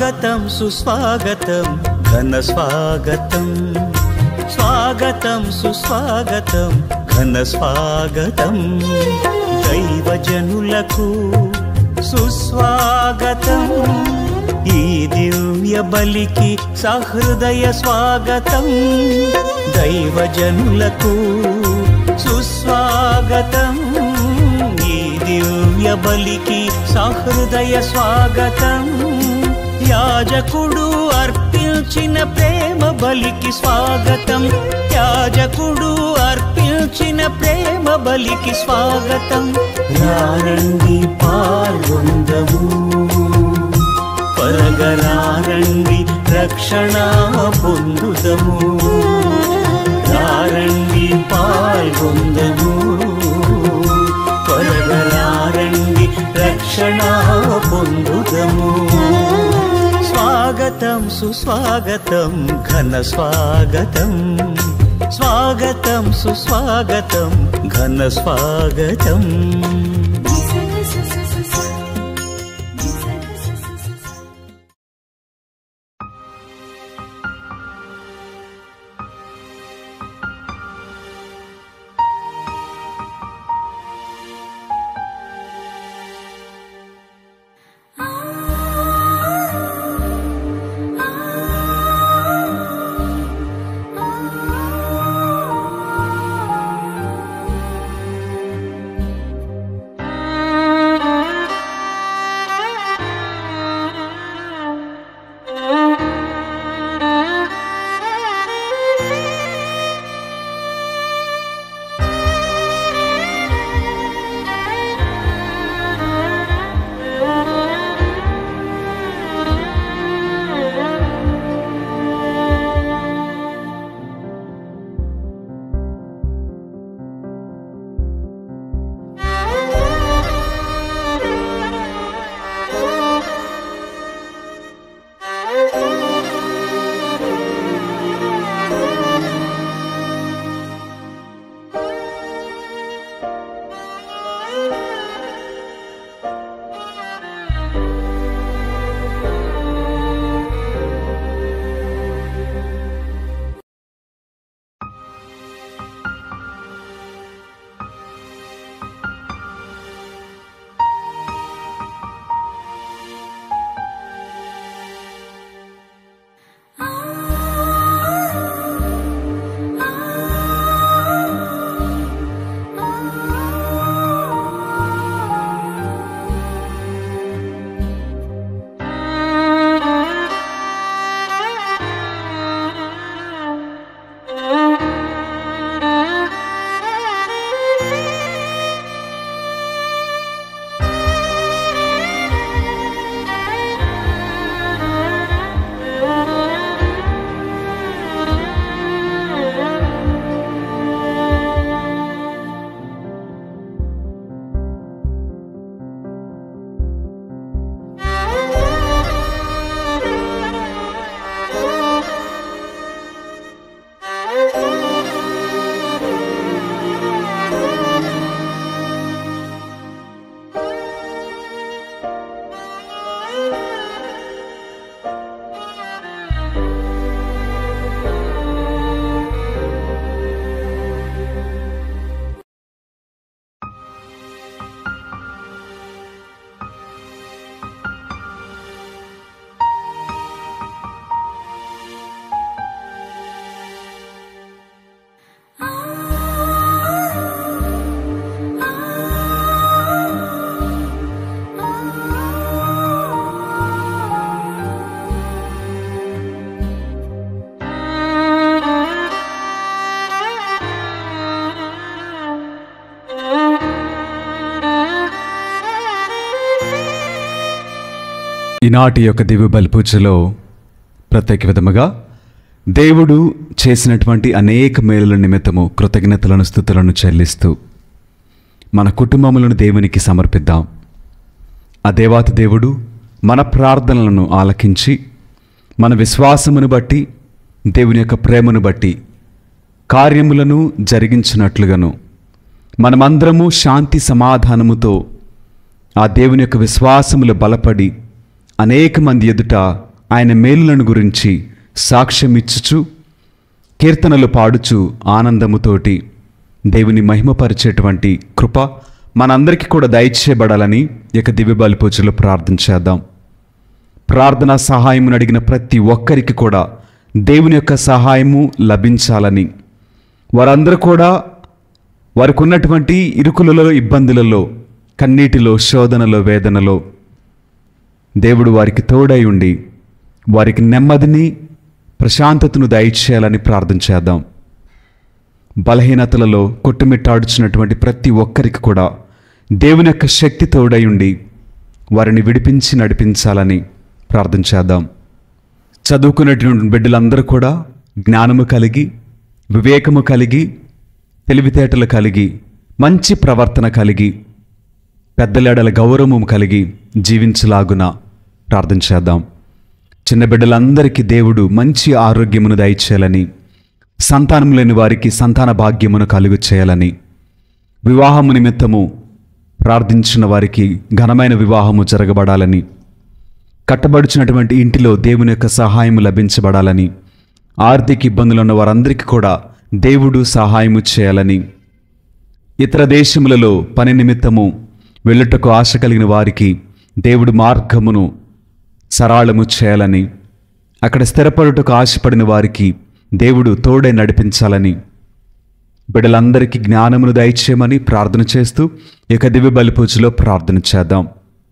స్వాగతం సుస్వాగతం ఘన స్వాగతం స్వాగతం సుస్వాగతం ఘన స్వాగతం దైవజనులకు సుస్వాగతం ఈ దివ్య బలికి సహృదయ స్వాగతం దైవజనులకు సుస్వాగతం ఈ దివ్య బలికి సహృదయ స్వాగతం యాజకుడు అర్పించిన ప్రేమ బలికి స్వాగతం యాజకుడు అర్పించిన ప్రేమ బలికి స్వాగతం రారండి పాల్గొందము పరగరారండి రక్షణ పొందుదము రారండి పాల్గొందము పరగరారండి రక్షణ పొందుదము స్వాగతం సుస్వాగతం ఘన స్వాగతం స్వాగతం సుస్వాగతం ఘన స్వాగతం ఈనాటి యొక్క దివ్య బలి పూజలో ప్రత్యేక విధముగా దేవుడు చేసినటువంటి అనేక మేలుల నిమిత్తము కృతజ్ఞతలను స్థుతులను చెల్లిస్తూ మన కుటుంబములను దేవునికి సమర్పిద్దాం ఆ దేవాతి దేవుడు మన ప్రార్థనలను ఆలకించి మన విశ్వాసమును బట్టి దేవుని యొక్క ప్రేమను బట్టి కార్యములను జరిగించినట్లుగాను మనమందరము శాంతి సమాధానముతో ఆ దేవుని యొక్క విశ్వాసములు బలపడి అనేక మంది ఎదుట ఆయన మేలులను గురించి సాక్ష్యమిచ్చుచు కీర్తనలు పాడుచు ఆనందముతోటి దేవుని మహిమపరిచేటువంటి కృప మనందరికీ కూడా దయచేయబడాలని ఈ యొక్క దివ్య బలిపూజలో ప్రార్థన చేద్దాం ప్రార్థనా సహాయమును అడిగిన ప్రతి ఒక్కరికి కూడా దేవుని యొక్క సహాయము లభించాలని వారందరూ కూడా వారికి ఉన్నటువంటి ఇరుకులలో ఇబ్బందులలో కన్నీటిలో శోధనలో వేదనలో దేవుడు వారికి తోడై ఉండి వారికి నెమ్మదిని ప్రశాంతతను దయచేయాలని ప్రార్థన చేద్దాం బలహీనతలలో కొట్టుమిట్టాడుచున్నటువంటి ప్రతి ఒక్కరికి కూడా దేవుని యొక్క శక్తి తోడై ఉండి వారిని విడిపించి నడిపించాలని ప్రార్థన చేద్దాం చదువుకున్నటువంటి బిడ్డలందరూ కూడా జ్ఞానము కలిగి వివేకము కలిగి తెలివితేటలు కలిగి మంచి ప్రవర్తన కలిగి పెద్దలేడల గౌరవము కలిగి జీవించలాగున ప్రార్థన చేద్దాం చిన్న బిడ్డలందరికీ దేవుడు మంచి ఆరోగ్యమును దయచేయాలని సంతానం లేని వారికి సంతాన భాగ్యమును కలుగు చేయాలని వివాహము నిమిత్తము ప్రార్థించిన వారికి ఘనమైన వివాహము జరగబడాలని కట్టబడుచున్నటువంటి ఇంటిలో దేవుని యొక్క సహాయము లభించబడాలని ఆర్థిక ఇబ్బందులు ఉన్న వారందరికీ కూడా దేవుడు సహాయము చేయాలని ఇతర దేశములలో పని నిమిత్తము వెళ్ళుటకు ఆశ కలిగిన వారికి దేవుడు మార్గమును సరాళము చేయాలని అక్కడ స్థిరపడుటకు ఆశపడిన వారికి దేవుడు తోడే నడిపించాలని బిడ్డలందరికీ జ్ఞానమును దయచేయమని ప్రార్థన చేస్తూ ఇక దివ్య బలిపూజలో ప్రార్థన చేద్దాం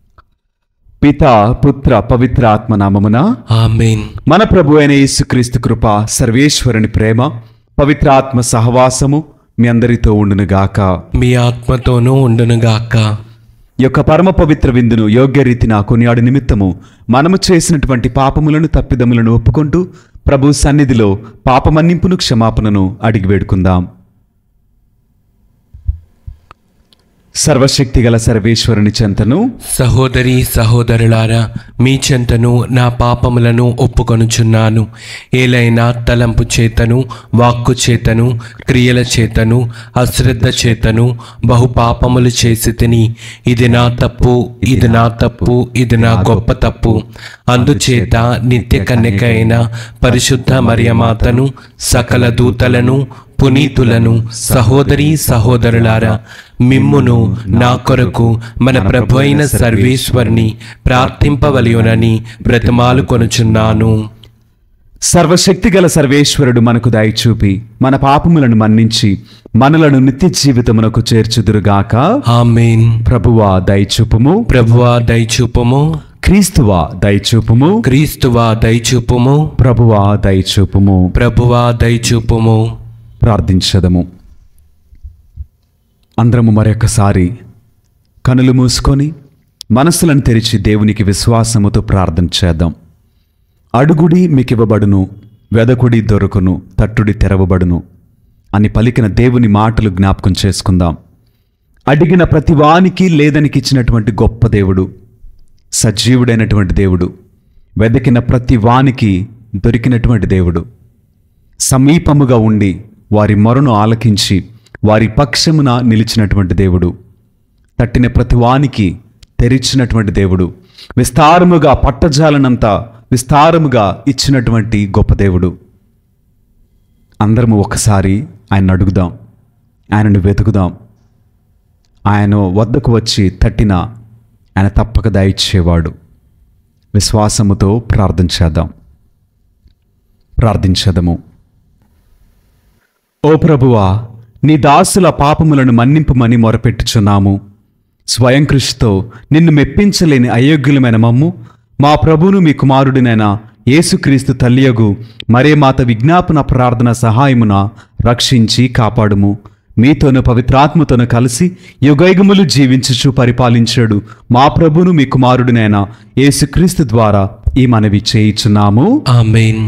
పిత పుత్ర పవిత్ర ఆత్మ నామమున ఆమెన్ మన ప్రభు అయిన యేసుక్రీస్తు కృప సర్వేశ్వరుని ప్రేమ పవిత్ర ఆత్మ సహవాసము మీ అందరితో ఉండునుగాక మీ ఆత్మతోనూ ఉండునుగాక ఈ యొక్క పరమ పవిత్ర విందును యోగ్య రీతిన కొనియాడు నిమిత్తము మనము చేసినటువంటి పాపములను తప్పిదములను ఒప్పుకుంటూ ప్రభు సన్నిధిలో పాపమన్నింపును క్షమాపణను అడిగి వేడుకుందాం సర్వశక్తి గల సర్వేశ్వరుని చెంతను సహోదరి సహోదరులారా మీ చెంతను నా పాపములను ఒప్పుకొనుచున్నాను ఏలైనా తలంపు చేతను వాక్కు చేతను క్రియల చేతను అశ్రద్ధ చేతను బహు పాపములు చేసి తిని ఇది నా తప్పు ఇది నా తప్పు ఇది నా గొప్ప తప్పు అందుచేత నిత్య కన్యక అయిన పరిశుద్ధ మరియమాతను సకల దూతలను పునీతులను సహోదరి సహోదరులారా మిమ్మును నా కొరకు మన ప్రభు అయిన సర్వేశ్వరిని ప్రార్థింపవలయునని బ్రతిమాలు కొనుచున్నాను సర్వశక్తి గల సర్వేశ్వరుడు మనకు దయచూపి మన పాపములను మన్నించి మనలను నిత్య జీవితమునకు చేర్చుదురుగాక ఆమెన్ ప్రభువా దయచూపుము ప్రభువా దయచూపుము క్రీస్తువా దయచూపుము క్రీస్తువా దయచూపుము ప్రభువా దయచూపుము ప్రభువా దయచూపుము ప్రార్థించదము అందరము మరొకసారి కనులు మూసుకొని మనసులను తెరిచి దేవునికి విశ్వాసముతో ప్రార్థన చేద్దాం అడుగుడి మీకివ్వబడును వెదకుడి దొరుకును తట్టుడి తెరవబడును అని పలికిన దేవుని మాటలు జ్ఞాపకం చేసుకుందాం అడిగిన ప్రతి వానికి లేదనికి ఇచ్చినటువంటి గొప్ప దేవుడు సజీవుడైనటువంటి దేవుడు వెదకిన ప్రతి వానికి దొరికినటువంటి దేవుడు సమీపముగా ఉండి వారి మొరను ఆలకించి వారి పక్షమున నిలిచినటువంటి దేవుడు తట్టిన ప్రతి వానికి తెరిచినటువంటి దేవుడు విస్తారముగా పట్టజాలనంత విస్తారముగా ఇచ్చినటువంటి గొప్ప దేవుడు అందరము ఒకసారి ఆయన అడుగుదాం ఆయనను వెతుకుదాం ఆయన వద్దకు వచ్చి తట్టిన ఆయన తప్పక దయచేవాడు విశ్వాసముతో ప్రార్థన చేద్దాం ప్రార్థించదము ఓ ప్రభువా నీ దాసుల పాపములను మన్నింపుమని మొరపెట్టుచున్నాము స్వయం కృషితో నిన్ను మెప్పించలేని అయోగ్యులమైన మమ్ము మా ప్రభువును మీ కుమారుడినైన యేసుక్రీస్తు తల్లియగు మరే మాత విజ్ఞాపన ప్రార్థన సహాయమున రక్షించి కాపాడుము మీతోను పవిత్రాత్మతోను కలిసి యుగయుగములు జీవించుచు పరిపాలించాడు మా ప్రభువును మీ కుమారుడినైన యేసుక్రీస్తు ద్వారా ఈ మనవి చేయుచున్నాము ఆమెన్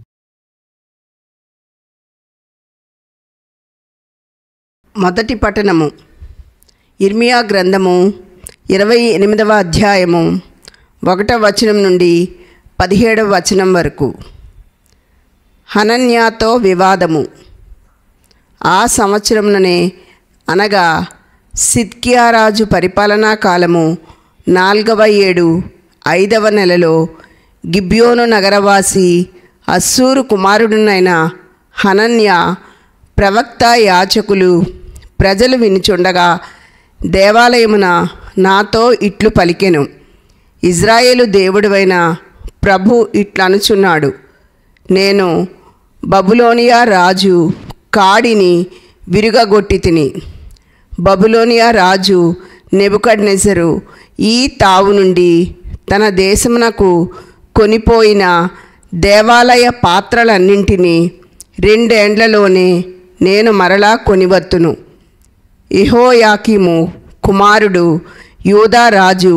మొదటి పఠనము ఇర్మియా గ్రంథము ఇరవై ఎనిమిదవ అధ్యాయము ఒకటవ వచనం నుండి పదిహేడవ వచనం వరకు హనన్యాతో వివాదము ఆ సంవత్సరముననే అనగా సిద్కియారాజు పరిపాలనా కాలము నాల్గవ ఏడు ఐదవ నెలలో గిబ్యోను నగరవాసి అస్సూరు కుమారుడునైన హనన్య ప్రవక్త యాచకులు ప్రజలు వినుచుండగా దేవాలయమున నాతో ఇట్లు పలికెను ఇజ్రాయేలు దేవుడివైన ప్రభు ఇట్లనుచున్నాడు నేను బబులోనియా రాజు కాడిని విరుగగొట్టి తిని బబులోనియా రాజు నెబుకడ్నెజరు ఈ తావు నుండి తన దేశమునకు కొనిపోయిన దేవాలయ పాత్రలన్నింటినీ రెండేండ్లలోనే నేను మరలా కొనివత్తును ఇహోయాకీము కుమారుడు యూదా రాజు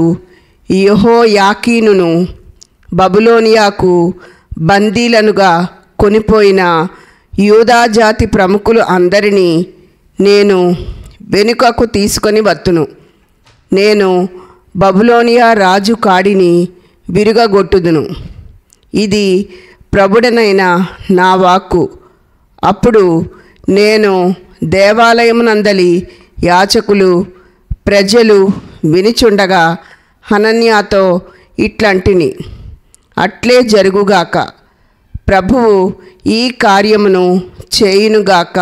యెహోయాకీనును బబులోనియాకు బందీలనుగా కొనిపోయిన యూదా జాతి ప్రముఖులు అందరినీ నేను వెనుకకు తీసుకొని వత్తును నేను బబులోనియా రాజు కాడిని విరుగగొట్టుదును ఇది ప్రభుడనైన నా వాక్కు అప్పుడు నేను దేవాలయమునందలి యాచకులు ప్రజలు వినిచుండగా హనన్యాతో ఇట్లంటిని అట్లే జరుగుగాక ప్రభువు ఈ కార్యమును చేయునుగాక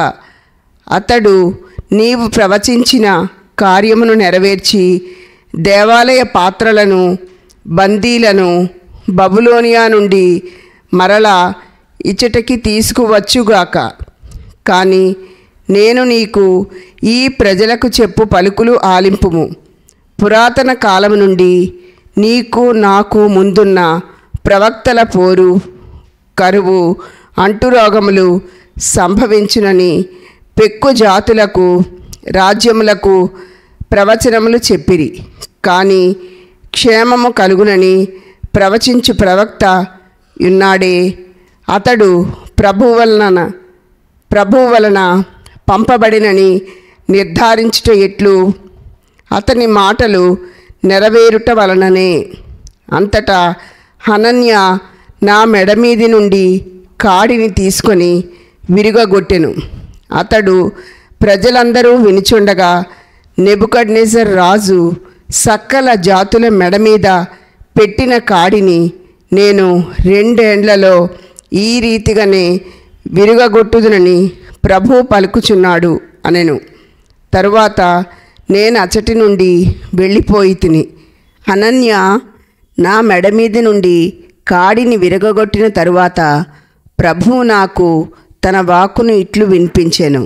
అతడు నీవు ప్రవచించిన కార్యమును నెరవేర్చి దేవాలయ పాత్రలను బందీలను బబులోనియా నుండి మరలా ఇచ్చటకి తీసుకువచ్చుగాక కానీ నేను నీకు ఈ ప్రజలకు చెప్పు పలుకులు ఆలింపుము పురాతన కాలం నుండి నీకు నాకు ముందున్న ప్రవక్తల పోరు కరువు అంటురోగములు సంభవించునని పెక్కు జాతులకు రాజ్యములకు ప్రవచనములు చెప్పిరి కానీ క్షేమము కలుగునని ప్రవచించు ప్రవక్త ఉన్నాడే అతడు ప్రభు వలన ప్రభు వలన పంపబడినని నిర్ధారించుట ఎట్లు అతని మాటలు నెరవేరుట వలననే అంతటా హనన్య నా మెడ మీది నుండి కాడిని తీసుకొని విరుగగొట్టెను అతడు ప్రజలందరూ వినిచుండగా నెబుకడ్నెజర్ రాజు సకల జాతుల మెడ మీద పెట్టిన కాడిని నేను రెండేండ్లలో ఈ రీతిగానే విరుగగొట్టుదునని ప్రభు పలుకుచున్నాడు అనెను తరువాత నేను అచటి నుండి వెళ్ళిపోయి తిని అనన్య నా మెడ మీద నుండి కాడిని విరగగొట్టిన తరువాత ప్రభువు నాకు తన వాక్కును ఇట్లు వినిపించెను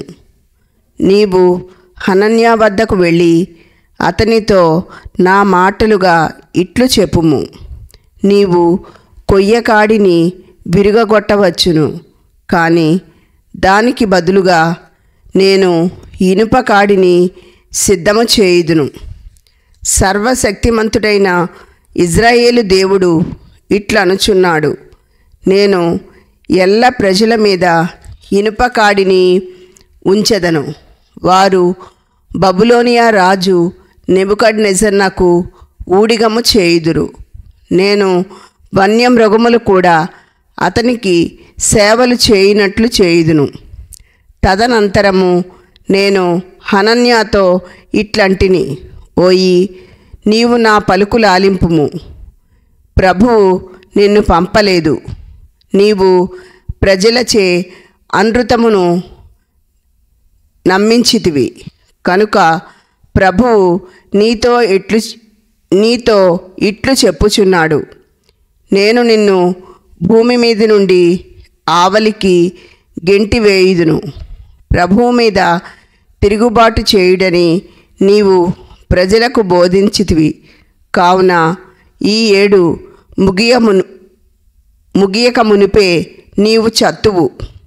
నీవు హనన్యా వద్దకు వెళ్ళి అతనితో నా మాటలుగా ఇట్లు చెప్పుము నీవు కొయ్యకాడిని విరుగగొట్టవచ్చును కానీ దానికి బదులుగా నేను ఇనుప కాడిని సిద్ధము చేయుదును సర్వశక్తిమంతుడైన ఇజ్రాయేలు దేవుడు ఇట్లనుచున్నాడు నేను ఎల్ల ప్రజల మీద ఇనుప కాడిని ఉంచెదను వారు బబులోనియా రాజు నెబుకడ్నెజర్నకు ఊడిగము చేయుదురు నేను వన్యమృగములు కూడా అతనికి సేవలు చేయినట్లు చేయుదును తదనంతరము నేను హనన్యాతో ఇట్లంటిని ఓయి నీవు నా పలుకులు ఆలింపుము ప్రభువు నిన్ను పంపలేదు నీవు ప్రజలచే అనృతమును నమ్మించితివి కనుక ప్రభువు నీతో ఇట్లు నీతో ఇట్లు చెప్పుచున్నాడు నేను నిన్ను భూమి మీద నుండి ఆవలికి గెంటి వేయుదును ప్రభువు మీద తిరుగుబాటు చేయుడని నీవు ప్రజలకు బోధించితివి కావున ఈ ఏడు ముగియమును ముగియక మునిపే నీవు చత్తువు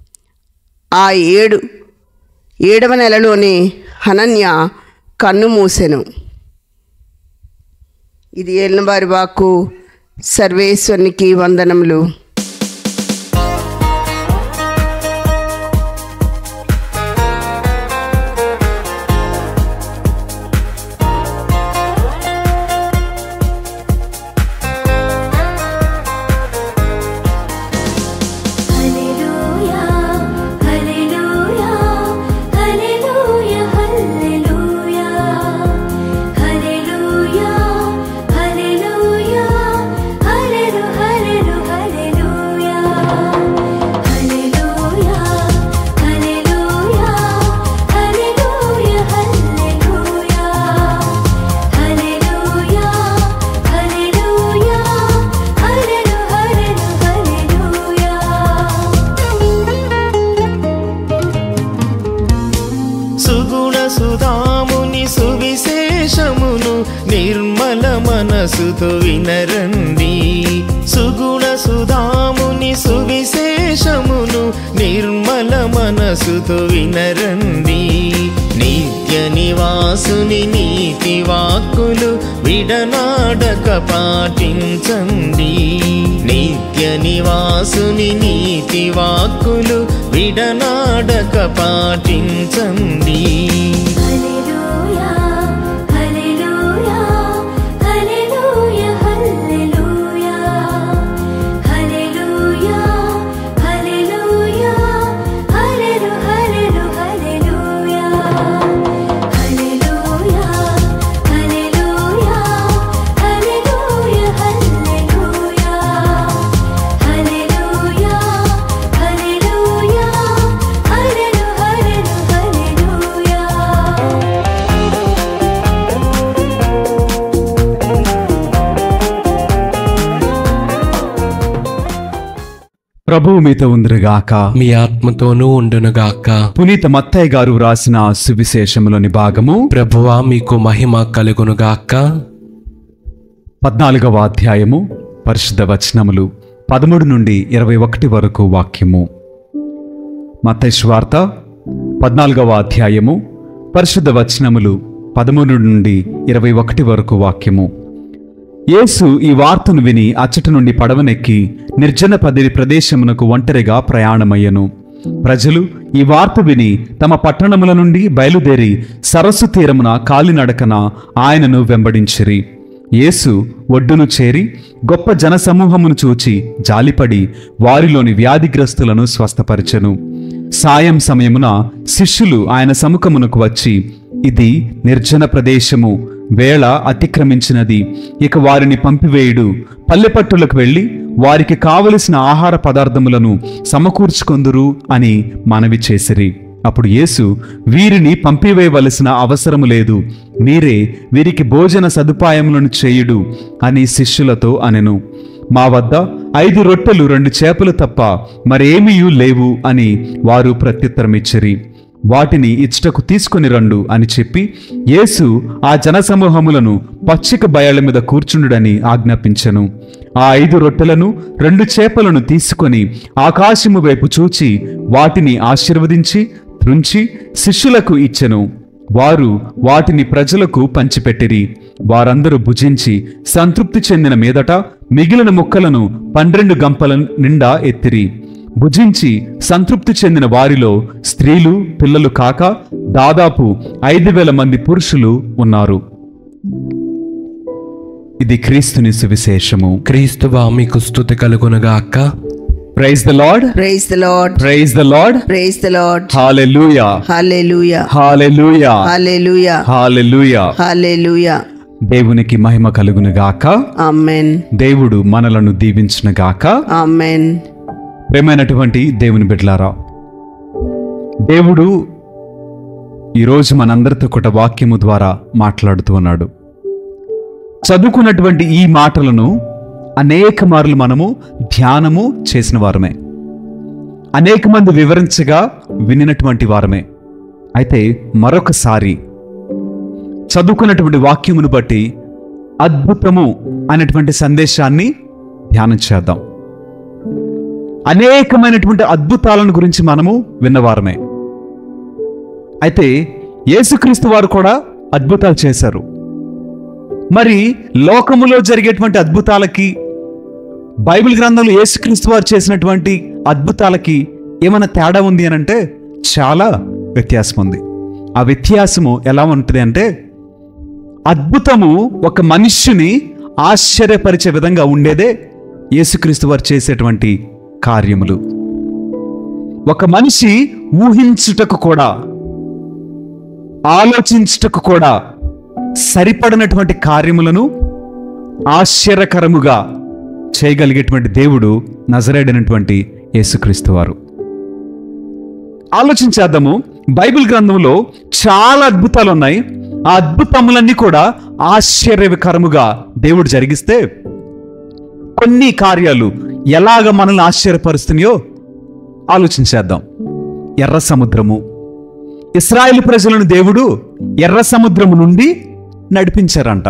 ఆ ఏడు ఏడవ నెలలోనే హనన్య కన్ను మూసెను ఇది ఏలినవారి వాక్కు సర్వేశ్వరునికి వందనములు హల్లెలూయా హల్లెలూయా హల్లెలూయా హల్లెలూయా హల్లెలూయా హల్లెలూయా హల్లెలు హల్లెలు సుధాముని సువిశేషమును నిర్మల మనసుతో వినరండి సుగుణ సుధాముని సువిశేషమును నిర్మల మనసుతో వినరండి నిత్య నివాసుని నీతి వాక్కులు విడనాడక పాటించండి నిత్య నివాసుని నీతి వాక్కులు విడనాడక పాటించండి హల్లెలూయా హల్లెలూయా హల్లెలూయా హల్లెలూయా హల్లెలూయా హల్లెలూయా హల్లెలు హల్లెలు హల్లెలూయా హల్లెలూయా హల్లెలూయా హల్లెలూయా హల్లెలూయా హల్లెలూయా హల్లెలూయా హల్లెలు హల్లెలు హల్లెలూయా ప్రభువు మీతో ఉందిరుగాక మీ ఆత్మతోనూ ఉండునుగాక పునీత మత్తయ్య గారు వ్రాసిన సువిశేషములోని భాగము ప్రభువా మీకు మహిమ కలుగునుగాక పద్నాలుగవ అధ్యాయము పరిశుద్ధ వచనములు పదమూడు నుండి ఇరవై ఒకటి వరకు వాక్యము మత్తయి వార్త పద్నాలుగవ అధ్యాయము పరిశుద్ధ వచనములు పదమూడు నుండి ఇరవై ఒకటి వరకు వాక్యము యేసు ఈ వార్తను విని అచ్చట నుండి పడవనెక్కి నిర్జన పదిరి ప్రదేశమునకు ఒంటరిగా ప్రయాణమయ్యను ప్రజలు ఈ వార్త విని తమ పట్టణముల నుండి బయలుదేరి సరస్సు తీరమున కాలినడకన ఆయనను వెంబడించిరి యేసు ఒడ్డును చేరి గొప్ప జనసమూహమును చూచి జాలిపడి వారిలోని వ్యాధిగ్రస్తులను స్వస్థపరచెను సాయం సమయమున శిష్యులు ఆయన సముఖమునకు వచ్చి ఇది నిర్జన ప్రదేశము వేళ అతిక్రమించినది ఇక వారిని పంపివేయుడు పల్లెపట్టులకు వెళ్ళి వారికి కావలసిన ఆహార పదార్థములను సమకూర్చుకొందురు అని మనవి చేసిరి అప్పుడు యేసు వీరిని పంపివేయవలసిన అవసరము లేదు మీరే వీరికి భోజన సదుపాయములను చేయుడు అని శిష్యులతో అనెను మా వద్ద ఐదు రొట్టెలు రెండు చేపలు తప్ప మరేమీయూ లేవు అని వారు ప్రత్యుత్తరమిచ్చిరి వాటిని ఇచ్చటకు తీసుకొని రండు అని చెప్పి యేసు ఆ జనసమూహములను పచ్చిక బయళ్ళ మీద కూర్చుండుడని ఆజ్ఞాపించెను ఆ ఐదు రొట్టెలను రెండు చేపలను తీసుకొని ఆకాశము వైపు చూచి వాటిని ఆశీర్వదించి త్రుంచి శిష్యులకు ఇచ్చెను వారు వాటిని ప్రజలకు పంచిపెట్టిరి వారందరూ భుజించి సంతృప్తి చెందిన మీదట మిగిలిన ముక్కలను పన్నెండు గంపల నిండా ఎత్తిరి భుజించి సంతృప్తి చెందిన వారిలో స్త్రీలు పిల్లలు కాక దాదాపు ఐదు వేల మంది పురుషులు ఉన్నారు ఇది క్రీస్తుని సువిశేషము క్రీస్తువా మీకు స్థుతి కలుగునుగాక praise the Lord praise the Lord praise the Lord praise the Lord hallelujah hallelujah hallelujah hallelujah hallelujah hallelujah దేవునికి మహిమ కలుగును గాక ఆమెన్ దేవుడు మనలను దీవించును గాక ఆమెన్ ప్రేమైనటువంటి దేవుని బిడ్డలారా దేవుడు ఈరోజు మనందరితో కూడా వాక్యము ద్వారా మాట్లాడుతూ ఉన్నాడు చదువుకున్నటువంటి ఈ మాటలను అనేక మార్లు మనము ధ్యానము చేసిన వారమే అనేక మంది వివరించగా వినినటువంటి వారమే అయితే మరొకసారి చదువుకున్నటువంటి వాక్యమును బట్టి అద్భుతము అనేటువంటి సందేశాన్ని ధ్యానం చేద్దాం అనేకమైనటువంటి అద్భుతాలను గురించి మనము విన్నవారమే అయితే యేసుక్రీస్తు వారు కూడా అద్భుతాలు చేశారు మరి లోకములో జరిగేటువంటి అద్భుతాలకి బైబిల్ గ్రంథంలో యేసుక్రీస్తు వారు చేసినటువంటి అద్భుతాలకి ఏమైనా తేడా ఉంది అని అంటే చాలా వ్యత్యాసం ఉంది ఆ వ్యత్యాసము ఎలా ఉంటుంది అంటే అద్భుతము ఒక మనుష్యుని ఆశ్చర్యపరిచే విధంగా ఉండేదే యేసుక్రీస్తు వారు చేసేటువంటి కార్యములు ఒక మనిషి ఊహించుటకు కూడా ఆలోచించుటకు కూడా సరిపడినటువంటి కార్యములను ఆశ్చర్యకరముగా చేయగలిగేటువంటి దేవుడు నజరేడైనటువంటి యేసుక్రీస్తు వారు ఆలోచించేద్దాము బైబిల్ గ్రంథంలో చాలా అద్భుతాలు ఉన్నాయి ఆ అద్భుతములన్నీ కూడా ఆశ్చర్యకరముగా దేవుడు జరిగిస్తే కొన్ని కార్యాలు ఎలాగ మనల్ని ఆశ్చర్యపరుస్తున్నాయో ఆలోచించేద్దాం ఎర్ర సముద్రము ఇస్రాయేల్ ప్రజలను దేవుడు ఎర్ర సముద్రము నుండి నడిపించారంట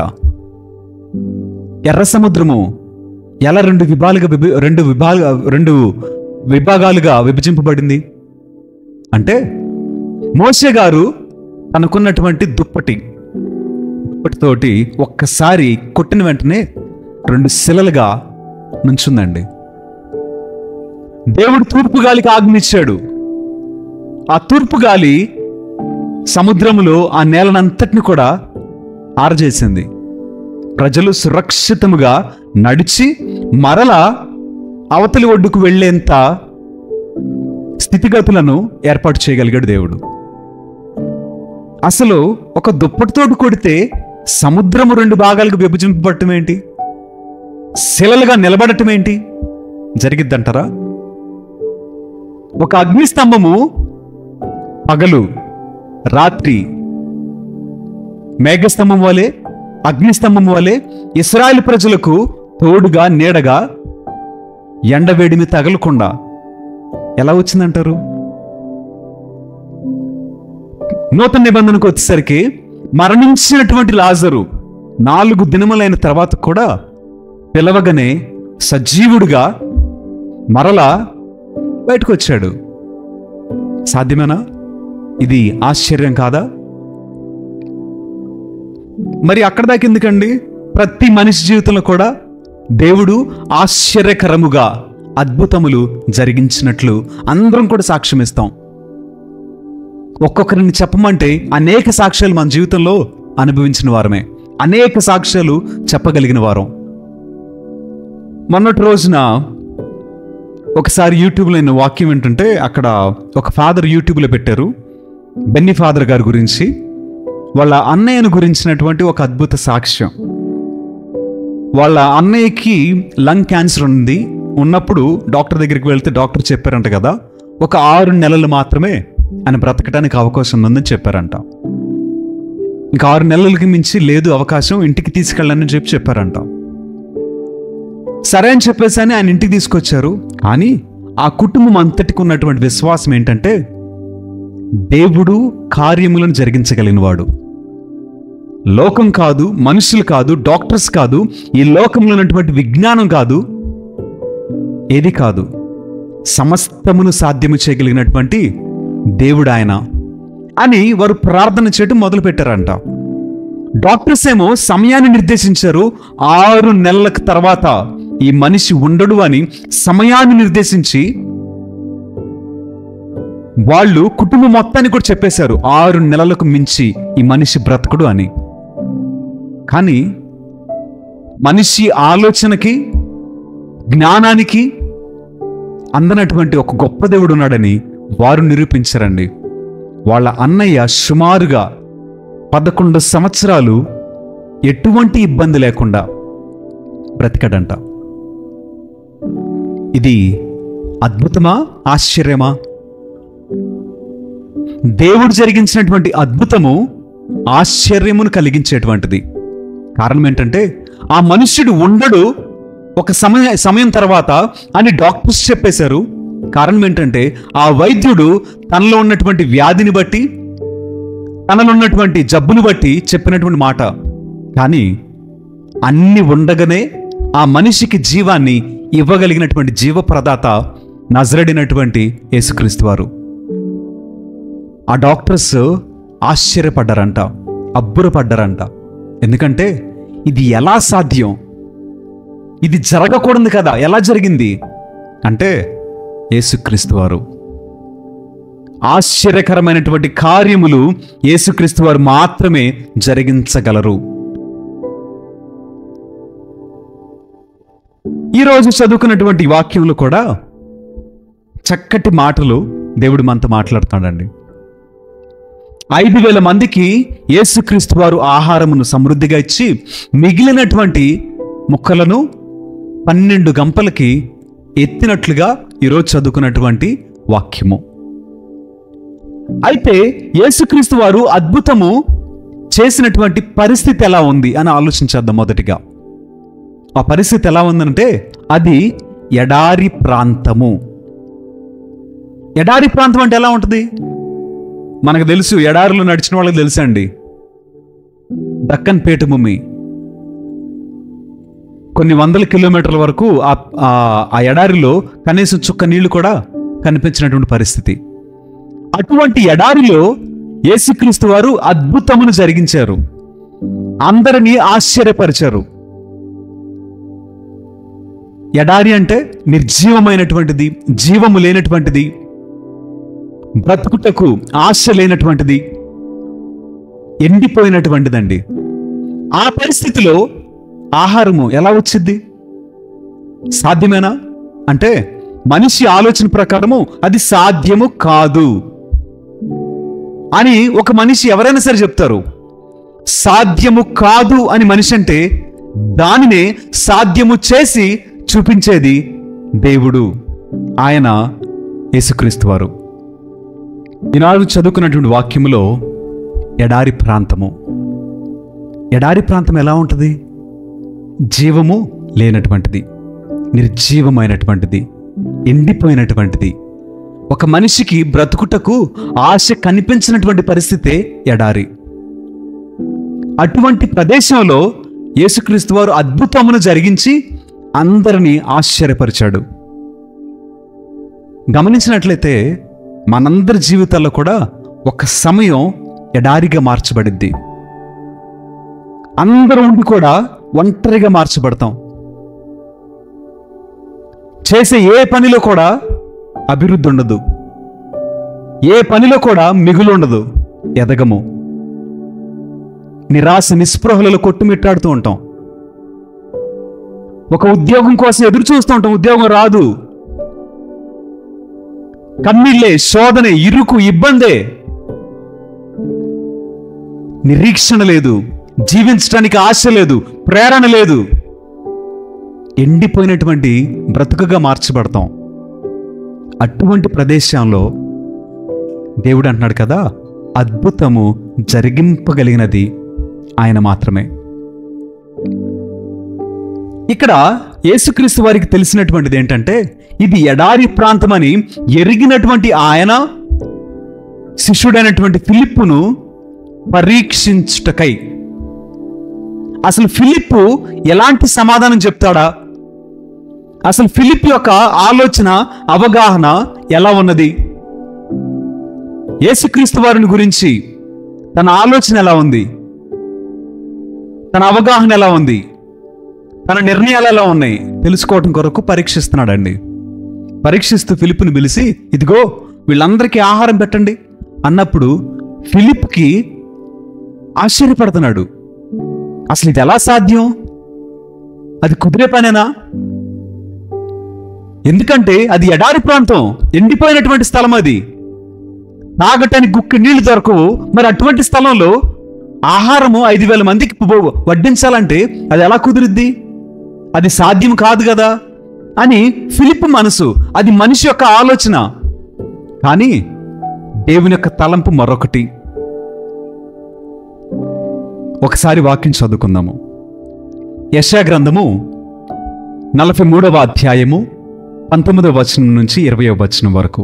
ఎర్ర సముద్రము ఎలా రెండు విభాలుగా విభ- రెండు విభాగ రెండు విభాగాలుగా విభజింపబడింది అంటే మోసే గారు తనకున్నటువంటి దుప్పటి దుప్పటితోటి ఒక్కసారి కొట్టిన వెంటనే రెండు శిలలుగా నుంచుందండి దేవుడు తూర్పు గాలికి ఆజ్ఞిచ్చాడు ఆ తూర్పు గాలి సముద్రములో ఆ నేలనంతటిని కూడా ఆరజేసింది ప్రజలు సురక్షితముగా నడిచి మరల అవతలి ఒడ్డుకు వెళ్ళేంత స్థితిగతులను ఏర్పాటు చేయగలిగాడు దేవుడు అసలు ఒక దుప్పటితోటి కొడితే సముద్రము రెండు భాగాలకు విభజింపబడటం ఏంటి శిలలుగా నిలబడటం ఏంటి జరిగిద్దంటారా ఒక అగ్నిస్తంభము పగలు రాత్రి మేఘస్తంభం వలె అగ్నిస్తంభం వలె ఇస్రాయేల్ ప్రజలకు తోడుగా నీడగా ఎండవేడిమి తగలకుండా ఎలా వచ్చిందంటారు నూతన నిబంధనకు వచ్చేసరికి మరణించినటువంటి లాజరు నాలుగు దినములైన తర్వాత కూడా పిలవగానే సజీవుడిగా మరలా బయటకు వచ్చాడు సాధ్యమేనా ఇది ఆశ్చర్యం కాదా మరి అక్కడ దాకా ఎందుకండి ప్రతి మనిషి జీవితంలో కూడా దేవుడు ఆశ్చర్యకరముగా అద్భుతములు జరిగించినట్లు అందరం కూడా సాక్ష్యం ఇస్తాం ఒక్కొక్కరిని చెప్పమంటే అనేక సాక్ష్యాలు మన జీవితంలో అనుభవించిన వారమే అనేక సాక్ష్యాలు చెప్పగలిగిన వారం మొన్నటి రోజున ఒకసారి యూట్యూబ్లో నేను వాక్యం ఏంటంటే అక్కడ ఒక ఫాదర్ యూట్యూబ్లో పెట్టారు బెన్నీ ఫాదర్ గారి గురించి వాళ్ళ అన్నయ్యను గురించినటువంటి ఒక అద్భుత సాక్ష్యం వాళ్ళ అన్నయ్యకి లంగ్ క్యాన్సర్ ఉంది ఉన్నప్పుడు డాక్టర్ దగ్గరికి వెళ్తే డాక్టర్ చెప్పారంట కదా ఒక ఆరు నెలలు మాత్రమే ఆయన బ్రతకడానికి అవకాశం ఉందని చెప్పారంట ఇంకా ఆరు నెలలకి మించి లేదు అవకాశం ఇంటికి తీసుకెళ్ళని చెప్పి చెప్పారంట సరే అని చెప్పేసి అని ఆయన ఇంటికి తీసుకొచ్చారు కానీ ఆ కుటుంబం అంతటికి ఉన్నటువంటి విశ్వాసం ఏంటంటే దేవుడు కార్యములను జరిగించగలిగినవాడు లోకం కాదు మనుషులు కాదు డాక్టర్స్ కాదు ఈ లోకంలో ఉన్నటువంటి విజ్ఞానం కాదు ఏది కాదు సమస్తమును సాధ్యము చేయగలిగినటువంటి దేవుడు ఆయన అని వారు ప్రార్థన చేయటం మొదలు పెట్టారంట డాక్టర్స్ ఏమో సమయాన్ని నిర్దేశించారు ఆరు నెలలకు తర్వాత ఈ మనిషి ఉండడు అని సమయాన్ని నిర్దేశించి వాళ్ళు కుటుంబం మొత్తాన్ని కూడా చెప్పేశారు ఆరు నెలలకు మించి ఈ మనిషి బ్రతకడు అని కానీ మనిషి ఆలోచనకి జ్ఞానానికి అందనటువంటి ఒక గొప్ప దేవుడు ఉన్నాడని వారు నిరూపించారండి వాళ్ళ అన్నయ్య సుమారుగా పదకొండు సంవత్సరాలు ఎటువంటి ఇబ్బంది లేకుండా బ్రతికాడంట ఇది అద్భుతమా ఆశ్చర్యమా దేవుడు జరిగించినటువంటి అద్భుతము ఆశ్చర్యమును కలిగించేటువంటిది కారణం ఏంటంటే ఆ మనుష్యుడు ఉండడు ఒక సమయ సమయం తర్వాత అని డాక్టర్స్ చెప్పేశారు కారణం ఏంటంటే ఆ వైద్యుడు తనలో ఉన్నటువంటి వ్యాధిని బట్టి తనలో ఉన్నటువంటి జబ్బును బట్టి చెప్పినటువంటి మాట కానీ అన్ని ఉండగానే ఆ మనిషికి జీవాన్ని ఇవ్వగలిగినటువంటి జీవప్రదాత నజరడినటువంటి యేసుక్రీస్తు వారు ఆ డాక్టర్స్ ఆశ్చర్యపడ్డారంట అబ్బురపడ్డారంట ఎందుకంటే ఇది ఎలా సాధ్యం ఇది జరగకూడదు కదా ఎలా జరిగింది అంటే యేసుక్రీస్తు వారు ఆశ్చర్యకరమైనటువంటి కార్యములు యేసుక్రీస్తు వారు మాత్రమే జరిగించగలరు ఈరోజు చదువుకున్నటువంటి వాక్యంలో కూడా చక్కటి మాటలు దేవుడు మనతో మాట్లాడుతాడండి ఐదు వేల మందికి యేసుక్రీస్తు వారు ఆహారమును సమృద్ధిగా ఇచ్చి మిగిలినటువంటి ముక్కలను పన్నెండు గంపలకి ఎత్తినట్లుగా ఈరోజు చదువుకున్నటువంటి వాక్యము అయితే యేసుక్రీస్తు వారు అద్భుతము చేసినటువంటి పరిస్థితి ఎలా ఉంది అని ఆలోచించేద్దాం మొదటిగా ఆ పరిస్థితి ఎలా ఉందంటే అది ఎడారి ప్రాంతము ఎడారి ప్రాంతం అంటే ఎలా ఉంటుంది మనకు తెలుసు ఎడారిలో నడిచిన వాళ్ళకి తెలుసు అండి దక్కన్ పీఠభూమి కొన్ని వందల కిలోమీటర్ల వరకు ఆ ఆ- ఆ ఎడారిలో కనీసం చుక్క నీళ్లు కూడా కనిపించినటువంటి పరిస్థితి అటువంటి ఎడారిలో యేసుక్రీస్తు వారు అద్భుతమును జరిగించారు అందరినీ ఆశ్చర్యపరిచారు ఎడారి అంటే నిర్జీవమైనటువంటిది జీవము లేనటువంటిది బ్రతుకుటకు ఆశ లేనటువంటిది ఎండిపోయినటువంటిదండి ఆ పరిస్థితిలో ఆహారము ఎలా వచ్చింది సాధ్యమేనా అంటే మనిషి ఆలోచన ప్రకారము అది సాధ్యము కాదు అని ఒక మనిషి ఎవరైనా సరే చెప్తారు సాధ్యము కాదు అని మనిషి అంటే దానినే సాధ్యము చేసి చూపించేది దేవుడు ఆయన యేసుక్రీస్తు వారు ఈనాడు చదువుకున్నటువంటి వాక్యములో ఎడారి ప్రాంతము ఎడారి ప్రాంతం ఎలా ఉంటుంది జీవము లేనటువంటిది నిర్జీవమైనటువంటిది ఎండిపోయినటువంటిది ఒక మనిషికి బ్రతుకుటకు ఆశ కనిపించినటువంటి పరిస్థితే ఎడారి అటువంటి ప్రదేశంలో యేసుక్రీస్తు వారు అద్భుతమును జరిగించి అందరినీ ఆశ్చర్యపరిచాడు గమనించినట్లయితే మనందరి జీవితాల్లో కూడా ఒక సమయం ఎడారిగా మార్చబడిద్ది అందరూ ఉండి కూడా ఒంటరిగా మార్చబడతాం చేసే ఏ పనిలో కూడా అభివృద్ధి ఉండదు ఏ పనిలో కూడా మిగులు ఉండదు ఎదగము నిరాశ నిస్పృహలలో కొట్టుమిట్టాడుతూ ఉంటాం ఒక ఉద్యోగం కోసం ఎదురు చూస్తూ ఉంటాం ఉద్యోగం రాదు కన్నీళ్ళే శోధనే ఇరుకు ఇబ్బందే నిరీక్షణ లేదు జీవించడానికి ఆశ లేదు ప్రేరణ లేదు ఎండిపోయినటువంటి బ్రతుకుగా మార్చబడతాం అటువంటి ప్రదేశంలో దేవుడు అంటున్నాడు కదా అద్భుతము జరిగింపగలిగినది ఆయన మాత్రమే ఇక్కడ యేసుక్రీస్తు వారికి తెలిసినటువంటిది ఏంటంటే ఇది ఎడారి ప్రాంతమని ఎరిగినటువంటి ఆయన శిష్యుడైనటువంటి ఫిలిప్పును పరీక్షించుటకై అసలు ఫిలిప్పు ఎలాంటి సమాధానం చెప్తాడా అసలు ఫిలిప్ యొక్క ఆలోచన అవగాహన ఎలా ఉన్నది యేసుక్రీస్తు వారిని గురించి తన ఆలోచన ఎలా ఉంది తన అవగాహన ఎలా ఉంది తన నిర్ణయాలు ఎలా ఉన్నాయి తెలుసుకోవటం కొరకు పరీక్షిస్తున్నాడండి పరీక్షిస్తూ ఫిలిప్ని పిలిచి ఇదిగో వీళ్ళందరికీ ఆహారం పెట్టండి అన్నప్పుడు ఫిలిప్కి ఆశ్చర్యపడుతున్నాడు అసలు ఇది ఎలా సాధ్యం అది కుదిరే పనేనా ఎందుకంటే అది ఎడారి ప్రాంతం ఎండిపోయినటువంటి స్థలం అది తాగటానికి గుక్కి నీళ్లు దొరకవు మరి అటువంటి స్థలంలో ఆహారము ఐదు వేల మందికి పు- వడ్డించాలంటే అది ఎలా కుదిరిద్ది అది సాధ్యం కాదు కదా అని ఫిలిప్ మనసు అది మనిషి యొక్క ఆలోచన కానీ దేవుని యొక్క తలంపు మరొకటి ఒకసారి వాక్యం చదువుకుందాము యశా గ్రంథము నలభై మూడవ అధ్యాయము పంతొమ్మిదవ వచనం నుంచి ఇరవయవ వచనం వరకు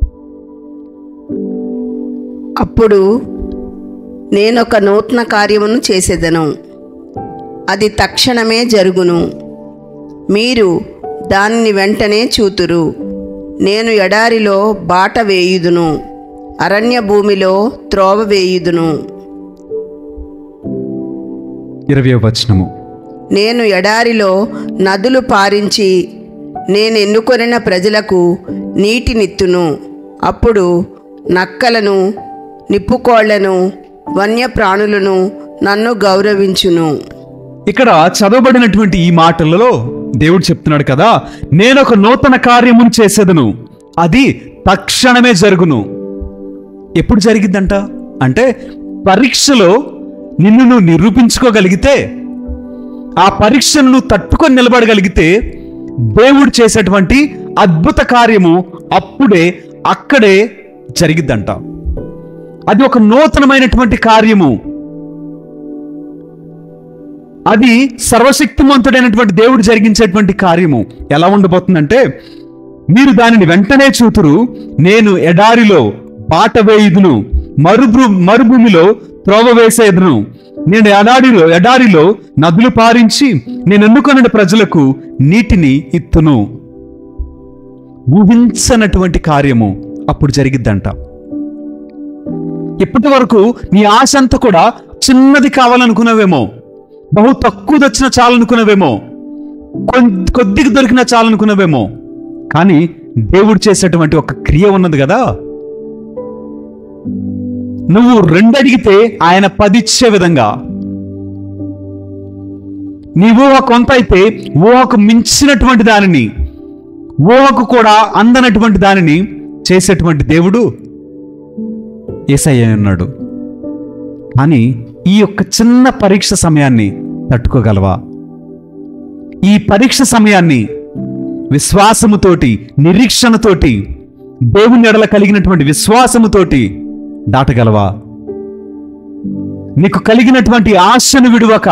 అప్పుడు నేనొక నూతన కార్యమును చేసేదను అది తక్షణమే జరుగును మీరు దానిని వెంటనే చూతురు నేను ఎడారిలో బాట వేయుదును అరణ్య భూమిలో త్రోవ వేయుదును ఇరవయవ వచనము నేను ఎడారిలో నదులు పారించి నేను ఎన్నుకొనిన ప్రజలకు నీటినిత్తును అప్పుడు నక్కలను నిప్పుకోళ్లను వన్యప్రాణులను నన్ను గౌరవించును ఇక్కడ చదవబడినటువంటి ఈ మాటలలో దేవుడు చెప్తున్నాడు కదా నేను ఒక నూతన కార్యమును చేసేదను అది తక్షణమే జరుగును ఎప్పుడు జరిగిద్దంట అంటే పరీక్షలో నిన్ను నువ్వు నిరూపించుకోగలిగితే ఆ పరీక్షను నువ్వు తట్టుకొని నిలబడగలిగితే దేవుడు చేసేటువంటి అద్భుత కార్యము అప్పుడే అక్కడే జరిగిద్దంట అది ఒక నూతనమైనటువంటి కార్యము అది సర్వశక్తిమంతుడైనటువంటి దేవుడు జరిగించేటువంటి కార్యము ఎలా ఉండబోతుందంటే మీరు దానిని వెంటనే చూతురు నేను ఎడారిలో బాట వేయుదును మరుభూ మరుభూమిలో త్రోవ వేసేదను నేను ఎడారిలో ఎడారిలో నదులు పారించి నేను ఎన్నుకొన్న ప్రజలకు నీటిని ఇత్తును ఊహించనటువంటి కార్యము అప్పుడు జరిగిద్దంట ఇప్పటి వరకు నీ ఆశ అంతా కూడా చిన్నది కావాలనుకున్నావేమో బహు తక్కువ వచ్చిన చాలనుకున్నావేమో కొన్- కొద్దిగా దొరికినా చాలనుకున్నావేమో కానీ దేవుడు చేసేటువంటి ఒక క్రియ ఉన్నది కదా నువ్వు రెండు అడిగితే ఆయన పది ఇచ్చే విధంగా నీ ఊహ కొంత అయితే ఊహకు మించినటువంటి దానిని ఊహకు కూడా అందనటువంటి దానిని చేసేటువంటి దేవుడు ఏసయ్య ఉన్నాడు కానీ ఈ యొక్క చిన్న పరీక్ష సమయాన్ని తట్టుకోగలవా ఈ పరీక్ష సమయాన్ని విశ్వాసముతోటి నిరీక్షణతోటి దేవుని ఎడల కలిగినటువంటి విశ్వాసముతోటి దాటగలవా నీకు కలిగినటువంటి ఆశను విడువక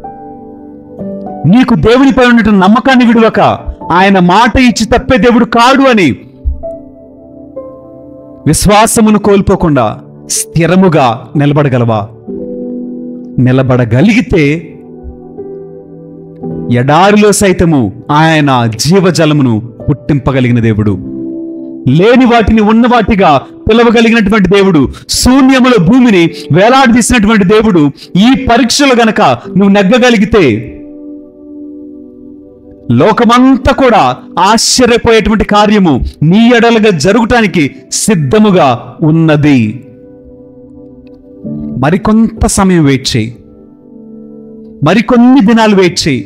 నీకు దేవునిపై ఉన్నటువంటి నమ్మకాన్ని విడువక ఆయన మాట ఇచ్చి తప్పే దేవుడు కాడు అని విశ్వాసమును కోల్పోకుండా స్థిరముగా నిలబడగలవా నిలబడగలిగితే ఎడారిలో సైతము ఆయన జీవజలమును పుట్టింపగలిగిన దేవుడు లేని వాటిని ఉన్న వాటిగా పిలవగలిగినటువంటి దేవుడు శూన్యముల భూమిని వేలాడదీసినటువంటి దేవుడు ఈ పరీక్షలు గనక నువ్వు నెగ్గగలిగితే లోకమంతా కూడా ఆశ్చర్యపోయేటువంటి కార్యము నీ ఎడలుగా జరుగుటానికి సిద్ధముగా ఉన్నది మరికొంత సమయం వెయిట్ చేయి మరికొన్ని దినాలు వెయిట్ చేయి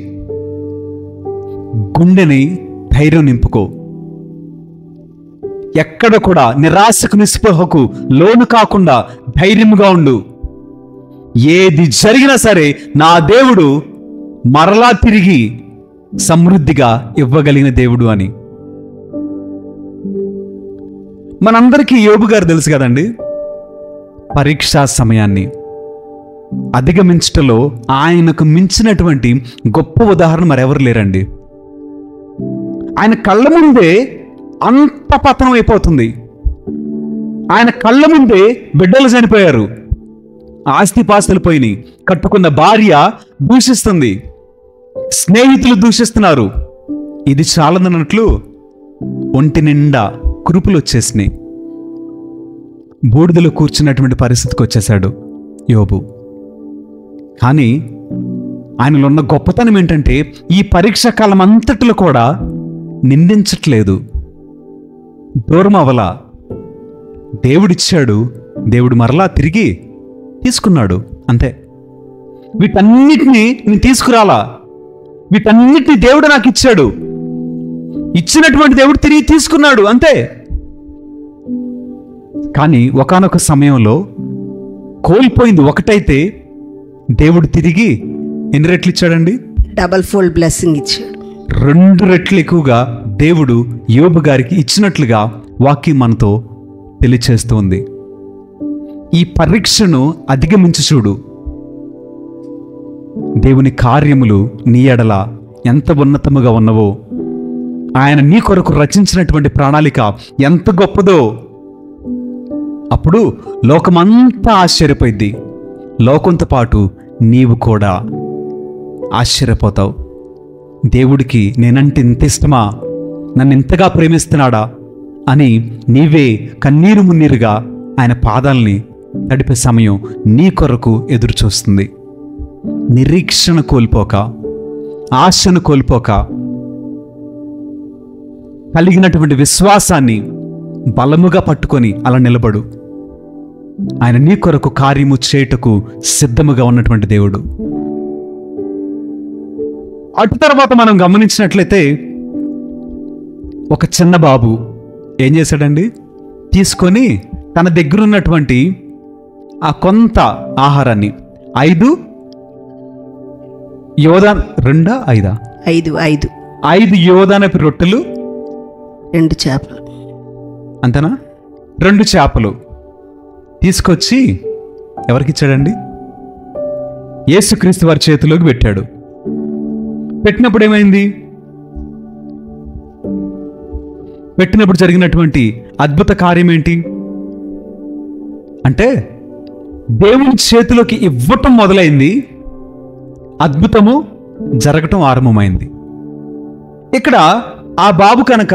గుండెని ధైర్యం నింపుకో ఎక్కడ కూడా నిరాశకు నిస్పృహకు లోను కాకుండా ధైర్యముగా ఉండు ఏది జరిగినా సరే నా దేవుడు మరలా తిరిగి సమృద్ధిగా ఇవ్వగలిగిన దేవుడు అని మనందరికీ యోబు గారు తెలుసు కదండి పరీక్షా సమయాన్ని అధిగమించటలో ఆయనకు మించినటువంటి గొప్ప ఉదాహరణ మరెవరు లేరండి ఆయన కళ్ళ ముందే అంత పతనం అయిపోతుంది ఆయన కళ్ళ ముందే బిడ్డలు చనిపోయారు ఆస్తిపాస్తులు పోయినాయి కట్టుకున్న భార్య దూషిస్తుంది స్నేహితులు దూషిస్తున్నారు ఇది చాలదన్నట్లు ఒంటి నిండా కురుపులు వచ్చేసినాయి బూడిదలో కూర్చున్నటువంటి పరిస్థితికి వచ్చేశాడు యోబు కానీ ఆయనలో ఉన్న గొప్పతనం ఏంటంటే ఈ పరీక్ష కాలం అంతటిలో కూడా నిందించట్లేదు దూరం అవల దేవుడిచ్చాడు దేవుడు మరలా తిరిగి తీసుకున్నాడు అంతే వీటన్నిటినీ నేను తీసుకురాలా వీటన్నిటిని దేవుడు నాకు ఇచ్చాడు ఇచ్చినటువంటి దేవుడు తిరిగి తీసుకున్నాడు అంతే కానీ ఒకానొక సమయంలో కోల్పోయింది ఒకటైతే దేవుడు తిరిగి ఎన్ని రెట్లు ఇచ్చాడండి డబల్ ఫోల్డ్ బ్లెస్సింగ్ ఇచ్చాడు రెండు రెట్లు ఎక్కువగా దేవుడు యోబు గారికి ఇచ్చినట్లుగా వాక్యం మనతో తెలియచేస్తుంది ఈ పరీక్షను అధిగమించి చూడు దేవుని కార్యములు నీ ఎడల ఎంత ఉన్నతముగా ఉన్నవో ఆయన నీ కొరకు రచించినటువంటి ప్రణాళిక ఎంత గొప్పదో అప్పుడు లోకమంతా ఆశ్చర్యపోయింది లోకంతో పాటు నీవు కూడా ఆశ్చర్యపోతావు దేవుడికి నేనంటే ఇంత ఇష్టమా నన్ను ఇంతగా ప్రేమిస్తున్నాడా అని నీవే కన్నీరు మున్నీరుగా ఆయన పాదాల్ని తడిపే సమయం నీ కొరకు ఎదురు చూస్తుంది నిరీక్షణ కోల్పోక ఆశను కోల్పోక కలిగినటువంటి విశ్వాసాన్ని బలముగా పట్టుకొని అలా నిలబడు ఆయన నీ కొరకు కార్యము చేయుటకు సిద్ధముగా ఉన్నటువంటి దేవుడు అటు తర్వాత మనం గమనించినట్లయితే ఒక చిన్న బాబు ఏం చేశాడండి తీసుకొని తన దగ్గర ఉన్నటువంటి ఆ కొంత ఆహారాన్ని ఐదు యోధా రెండా ఐదా ఐదు ఐదు ఐదు యోధానపి రొట్టెలు రెండు చేపలు అంతేనా రెండు చేపలు తీసుకొచ్చి ఎవరికి ఇచ్చాడండి యేసుక్రీస్తు వారి చేతిలోకి పెట్టాడు పెట్టినప్పుడు ఏమైంది పెట్టినప్పుడు జరిగినటువంటి అద్భుత కార్యం ఏంటి అంటే దేవుని చేతిలోకి ఇవ్వటం మొదలైంది అద్భుతము జరగటం ఆరంభమైంది ఇక్కడ ఆ బాబు కనుక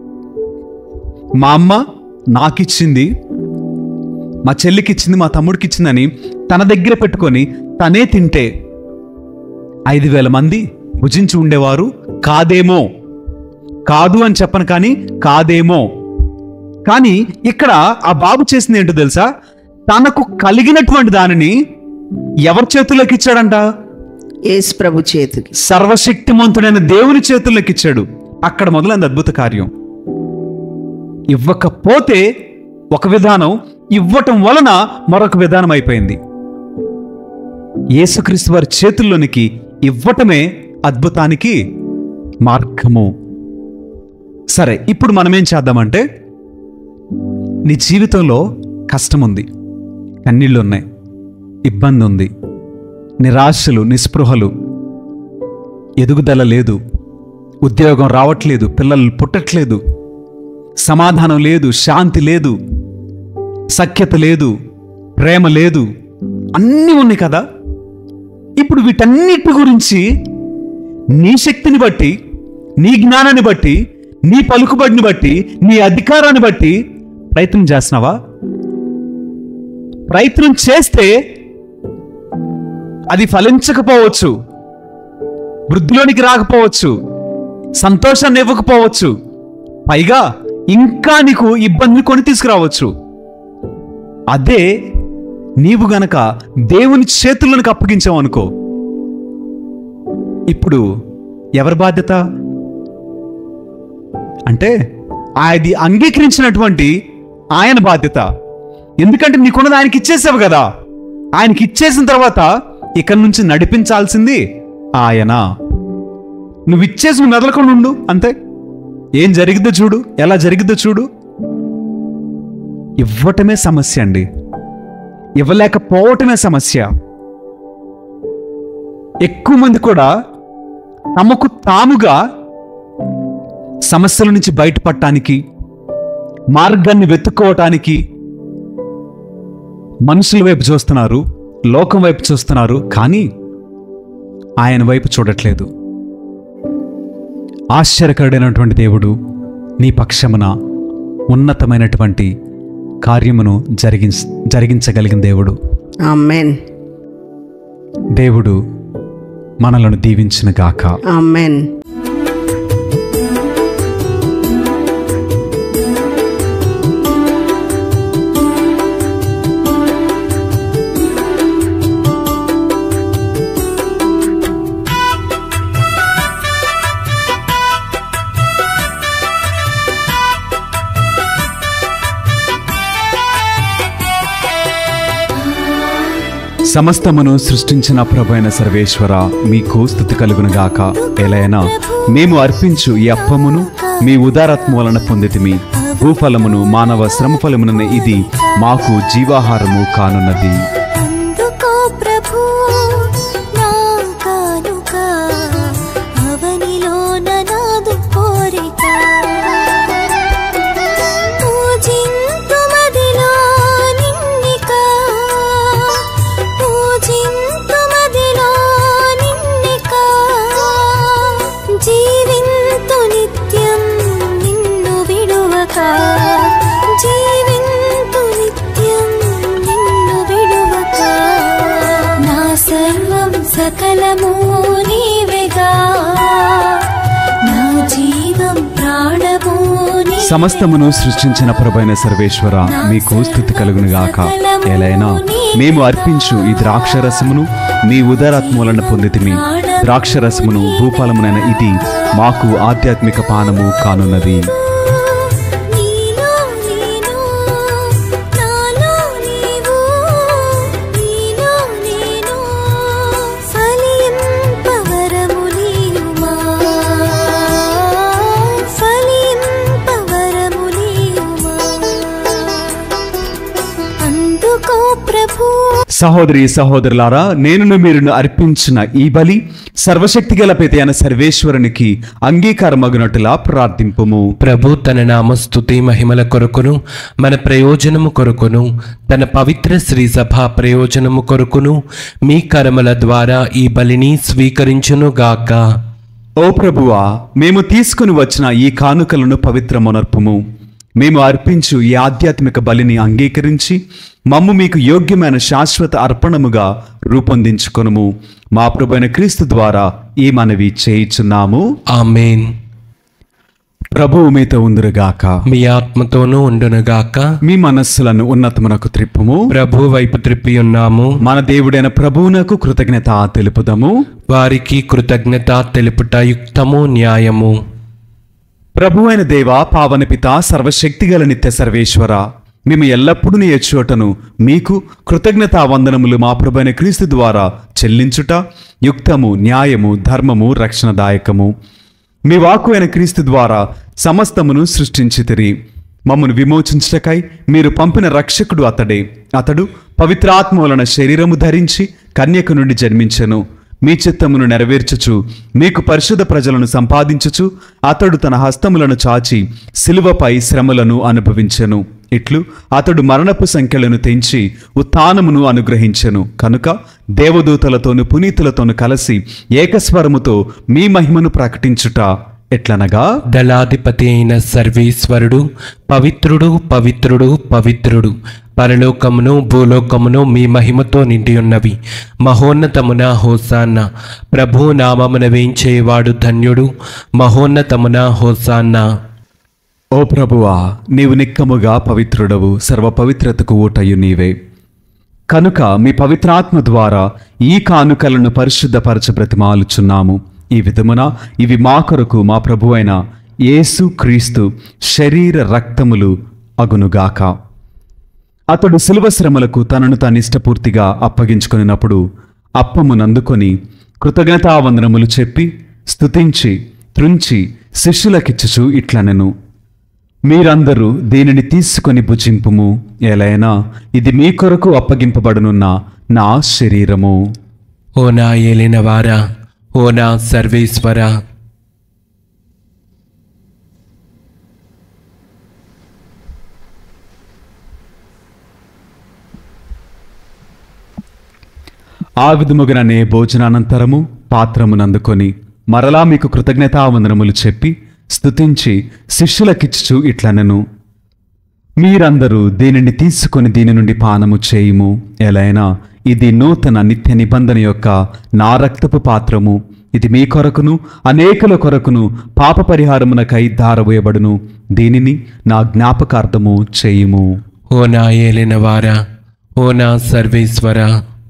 మా అమ్మ నాకిచ్చింది మా చెల్లికి ఇచ్చింది మా తమ్ముడికి ఇచ్చిందని తన దగ్గర పెట్టుకొని తనే తింటే ఐదు వేల మంది భుజించి ఉండేవారు కాదేమో కాదు అని చెప్పను కానీ కాదేమో కానీ ఇక్కడ ఆ బాబు చేసింది ఏంటో తెలుసా తనకు కలిగినటువంటి దానిని ఎవరి చేతుల్లోకి ఇచ్చాడంట యేసు ప్రభు చేతికి సర్వశక్తిమంతుడైన దేవుని చేతుల్లోకి ఇచ్చాడు అక్కడ మొదలైంది అద్భుత కార్యం ఇవ్వకపోతే ఒక విధానం ఇవ్వటం వలన మరొక విధానం అయిపోయింది యేసుక్రీస్తు వారి చేతుల్లోనికి ఇవ్వటమే అద్భుతానికి మార్గము సరే ఇప్పుడు మనం ఏం చేద్దామంటే నీ జీవితంలో కష్టం ఉంది కన్నీళ్ళు ఉన్నాయి ఇబ్బంది ఉంది నిరాశలు నిస్పృహలు ఎదుగుదల లేదు ఉద్యోగం రావట్లేదు పిల్లలు పుట్టట్లేదు సమాధానం లేదు శాంతి లేదు సఖ్యత లేదు ప్రేమ లేదు అన్నీ ఉన్నాయి కదా ఇప్పుడు వీటన్నిటి గురించి నీ శక్తిని బట్టి నీ జ్ఞానాన్ని బట్టి నీ పలుకుబడిని బట్టి నీ అధికారాన్ని బట్టి ప్రయత్నం చేస్తున్నావా ప్రయత్నం చేస్తే అది ఫలించకపోవచ్చు వృద్ధిలోనికి రాకపోవచ్చు సంతోషాన్ని ఇవ్వకపోవచ్చు పైగా ఇంకా నీకు ఇబ్బందిని కొని తీసుకురావచ్చు అదే నీవు గనక దేవుని చేతుల్లోనికి అప్పగించావు అనుకో ఇప్పుడు ఎవరి బాధ్యత అంటే అది అంగీకరించినటువంటి ఆయన బాధ్యత ఎందుకంటే నీకున్నది ఆయనకి ఇచ్చేసావు కదా ఆయనకి ఇచ్చేసిన తర్వాత ఇక్కడి నుంచి నడిపించాల్సింది ఆయన నువ్వు ఇచ్చేసి నువ్వు మెదలకుండా ఉండు అంతే ఏం జరిగిద్దో చూడు ఎలా జరిగిద్దో చూడు ఇవ్వటమే సమస్య అండి ఇవ్వలేకపోవటమే సమస్య ఎక్కువ మంది కూడా తమకు తాముగా సమస్యల నుంచి బయటపడటానికి మార్గాన్ని వెతుక్కోవటానికి మనుషుల వైపు చూస్తున్నారు లోకం వైపు చూస్తున్నారు కానీ ఆయన వైపు చూడట్లేదు ఆశ్చర్యకరుడైనటువంటి దేవుడు నీ పక్షమున ఉన్నతమైనటువంటి కార్యమును జరిగి జరిగించగలిగిన దేవుడు ఆమెన్ దేవుడు మనలను దీవించిన గాక ఆమెన్ సమస్తమును సృష్టించిన ప్రభైన సర్వేశ్వర మీకు స్థుతి కలుగును గాక ఎలైనా మేము అర్పించు ఈ అప్పమును మీ ఉదారత్మ వలన పొందితిమి భూఫలమును మానవ శ్రమ ఫలమున ఇది మాకు జీవాహారము కానున్నది అందుకో ప్రభు నా కానుక అవనిలోన నాదు కోరిక పూజింతుమదిలో నిన్నిక పూజింతుమదిలో నిన్నిక జీవింతు నిత్యం నిన్ను విడువక జీవింతు నిత్యం నిన్ను విడువక నా సర్వం సకలము నీవెగా నా జీవం ప్రాణము నీవెగా. సమస్తమును సృష్టించిన ప్రభైన సర్వేశ్వర మీకు స్థుతి కలుగును గాక ఎలైనా మేము అర్పించు ఈ ద్రాక్షరసమును మీ ఉదరాత్మూలన పొందితిమి ద్రాక్షరసమును భూఫలమునైన ఇది మాకు ఆధ్యాత్మిక పానము కానున్నది నీలో నేను నాలో నీవు నీలో నేను ఫలింపవరము నీయుమా ఫలింపవరము నీయుమా అందుకో కో ప్రభు సహోదరి సహోదరులారా నేనును మీరును అర్పించిన ఈ బలి సర్వశక్తి గల అయిన సర్వేశ్వరునికి అంగీకారమగునట్టులా ప్రార్థింపుము ప్రభు తన నామస్తుతి మహిమల కొరకును మన ప్రయోజనము కొరకును తన పవిత్ర శ్రీ సభ ప్రయోజనము కొరకును మీ కరమల ద్వారా ఈ బలిని స్వీకరించును గాక ఓ ప్రభువా మేము తీసుకుని వచ్చిన ఈ కానుకలను పవిత్రమునర్పుము మేము అర్పించు ఈ ఆధ్యాత్మిక బలిని అంగీకరించి మమ్ము మీకు యోగ్యమైన శాశ్వత అర్పణముగా రూపొందించుకొనుము మా ప్రభువైన క్రీస్తు ద్వారా ఈ మనవి చేయుచున్నాము ఆమెన్ ప్రభువు మీతో ఉందురుగాక మీ ఆత్మతోనూ ఉండునుగాక మీ మనస్సులను ఉన్నతమునకు త్రిప్పుము ప్రభు వైపు త్రిప్పి ఉన్నాము మన దేవుడైన ప్రభువునకు కృతజ్ఞత తెలుపుదము వారికి కృతజ్ఞత తెలుపుట యుక్తము న్యాయము ప్రభువైన దేవ పావన పిత సర్వశక్తిగల నిత్య సర్వేశ్వర మేము ఎల్లప్పుడూ నీ చోటను మీకు కృతజ్ఞతా వందనములు మా ప్రభువైన క్రీస్తు ద్వారా చెల్లించుట యుక్తము న్యాయము ధర్మము రక్షణదాయకము మీ వాక్కు అయిన క్రీస్తు ద్వారా సమస్తమును సృష్టించితిరి మమ్మను విమోచించుటకై మీరు పంపిన రక్షకుడు అతడే అతడు పవిత్రాత్మ వలన శరీరము ధరించి కన్యక నుండి జన్మించెను మీ చిత్తమును నెరవేర్చుచు మీకు పరిశుద్ధ ప్రజలను సంపాదించుచు అతడు తన హస్తములను చాచి శిలువపై శ్రమలను అనుభవించెను ఇట్లు అతడు మరణపు సంఖ్యలను తెంచి ఉత్థానమును అనుగ్రహించెను కనుక దేవదూతలతోను పునీతులతోను కలిసి ఏకస్వరముతో మీ మహిమను ప్రకటించుట ఎట్లనగా దళాధిపతి అయిన సర్వేశ్వరుడు పవిత్రుడు పవిత్రుడు పవిత్రుడు పరలోకమును భూలోకమును మీ మహిమతో నిండి ఉన్నవి మహోన్నతమున హోసాన్న ప్రభు నామమున వేంచేవాడు ధన్యుడు మహోన్నతమున హోసాన్న ఓ ప్రభువా నీవు నిక్కముగా పవిత్రుడవు సర్వ పవిత్రతకు ఊటయు నీవే కనుక మీ పవిత్రాత్మ ద్వారా ఈ కానుకలను పరిశుద్ధపరచ బ్రతిమాలుచున్నాము ఈ విధమున ఇవి మా కొరకు మా ప్రభువైన యేసు క్రీస్తు శరీర రక్తములు అగునుగాక అతడు శిలువ శ్రమలకు తనను తాను ఇష్టపూర్తిగా అప్పగించుకున్నప్పుడు అప్పమునందుకొని కృతజ్ఞతావందనములు చెప్పి స్తుతించి త్రుంచి శిష్యులకిచ్చుచు ఇట్లనెను మీరందరూ దీనిని తీసుకొని భుజింపుము ఎలైనా ఇది మీ కొరకు అప్పగింపబడనున్న నా శరీరము ఓ నా ఏలినవారా ఓ నా సర్వేశ్వర ఆ విధముగానే భోజనానంతరము పాత్రమునందుకొని మరలా మీకు కృతజ్ఞతావందనములు చెప్పి స్తుతించి శిష్యులకిచ్చుచు ఇట్లనెను మీరందరూ దీనిని తీసుకొని దీని నుండి పానము చేయుము ఎలైనా ఇది నూతన నిత్య నిబంధన యొక్క నా రక్తపు పాత్రము ఇది మీ కొరకును అనేకుల కొరకును పాప పరిహారమునకై ధారవేయబడును దీనిని నా జ్ఞాపకార్థము చేయుము ఓ నా ఏలినవారా ఓ నా సర్వేశ్వర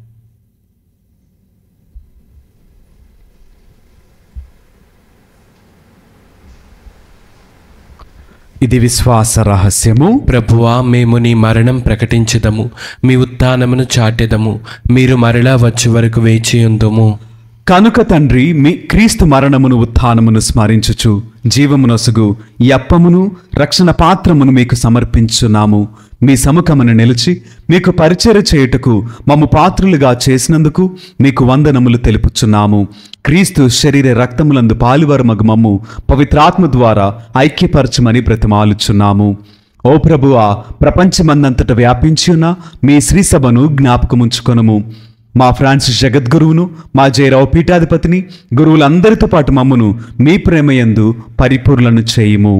ఇది విశ్వాస రహస్యము ప్రభువా మేము నీ మరణం ప్రకటించదము మీ ఉత్థానమును చాటెదము మీరు మరలా వచ్చే వరకు వేచి ఉందుము కనుక తండ్రి మీ క్రీస్తు మరణమును ఉత్థానమును స్మరించుచు జీవమునొసుగు ఈ అప్పమును రక్షణ పాత్రమును మీకు సమర్పించున్నాము మీ సముఖమును నిలిచి మీకు పరిచయ చేయుటకు మమ్ము పాత్రులుగా చేసినందుకు మీకు వందనములు తెలుపుచున్నాము క్రీస్తు శరీర రక్తములందు పాలువరమగు మమ్ము పవిత్రాత్మ ద్వారా ఐక్యపరచమని బ్రతిమాలుచున్నాము ఓ ప్రభువా ప్రపంచమందంతట వ్యాపించి ఉన్న మీ శ్రీసభను జ్ఞాపకముంచుకొనుము మా ఫ్రాన్సిస్ జగద్గురువును మా జయరావు పీఠాధిపతిని గురువులందరితో పాటు మమ్మను మీ ప్రేమయందు పరిపూర్లను చేయుము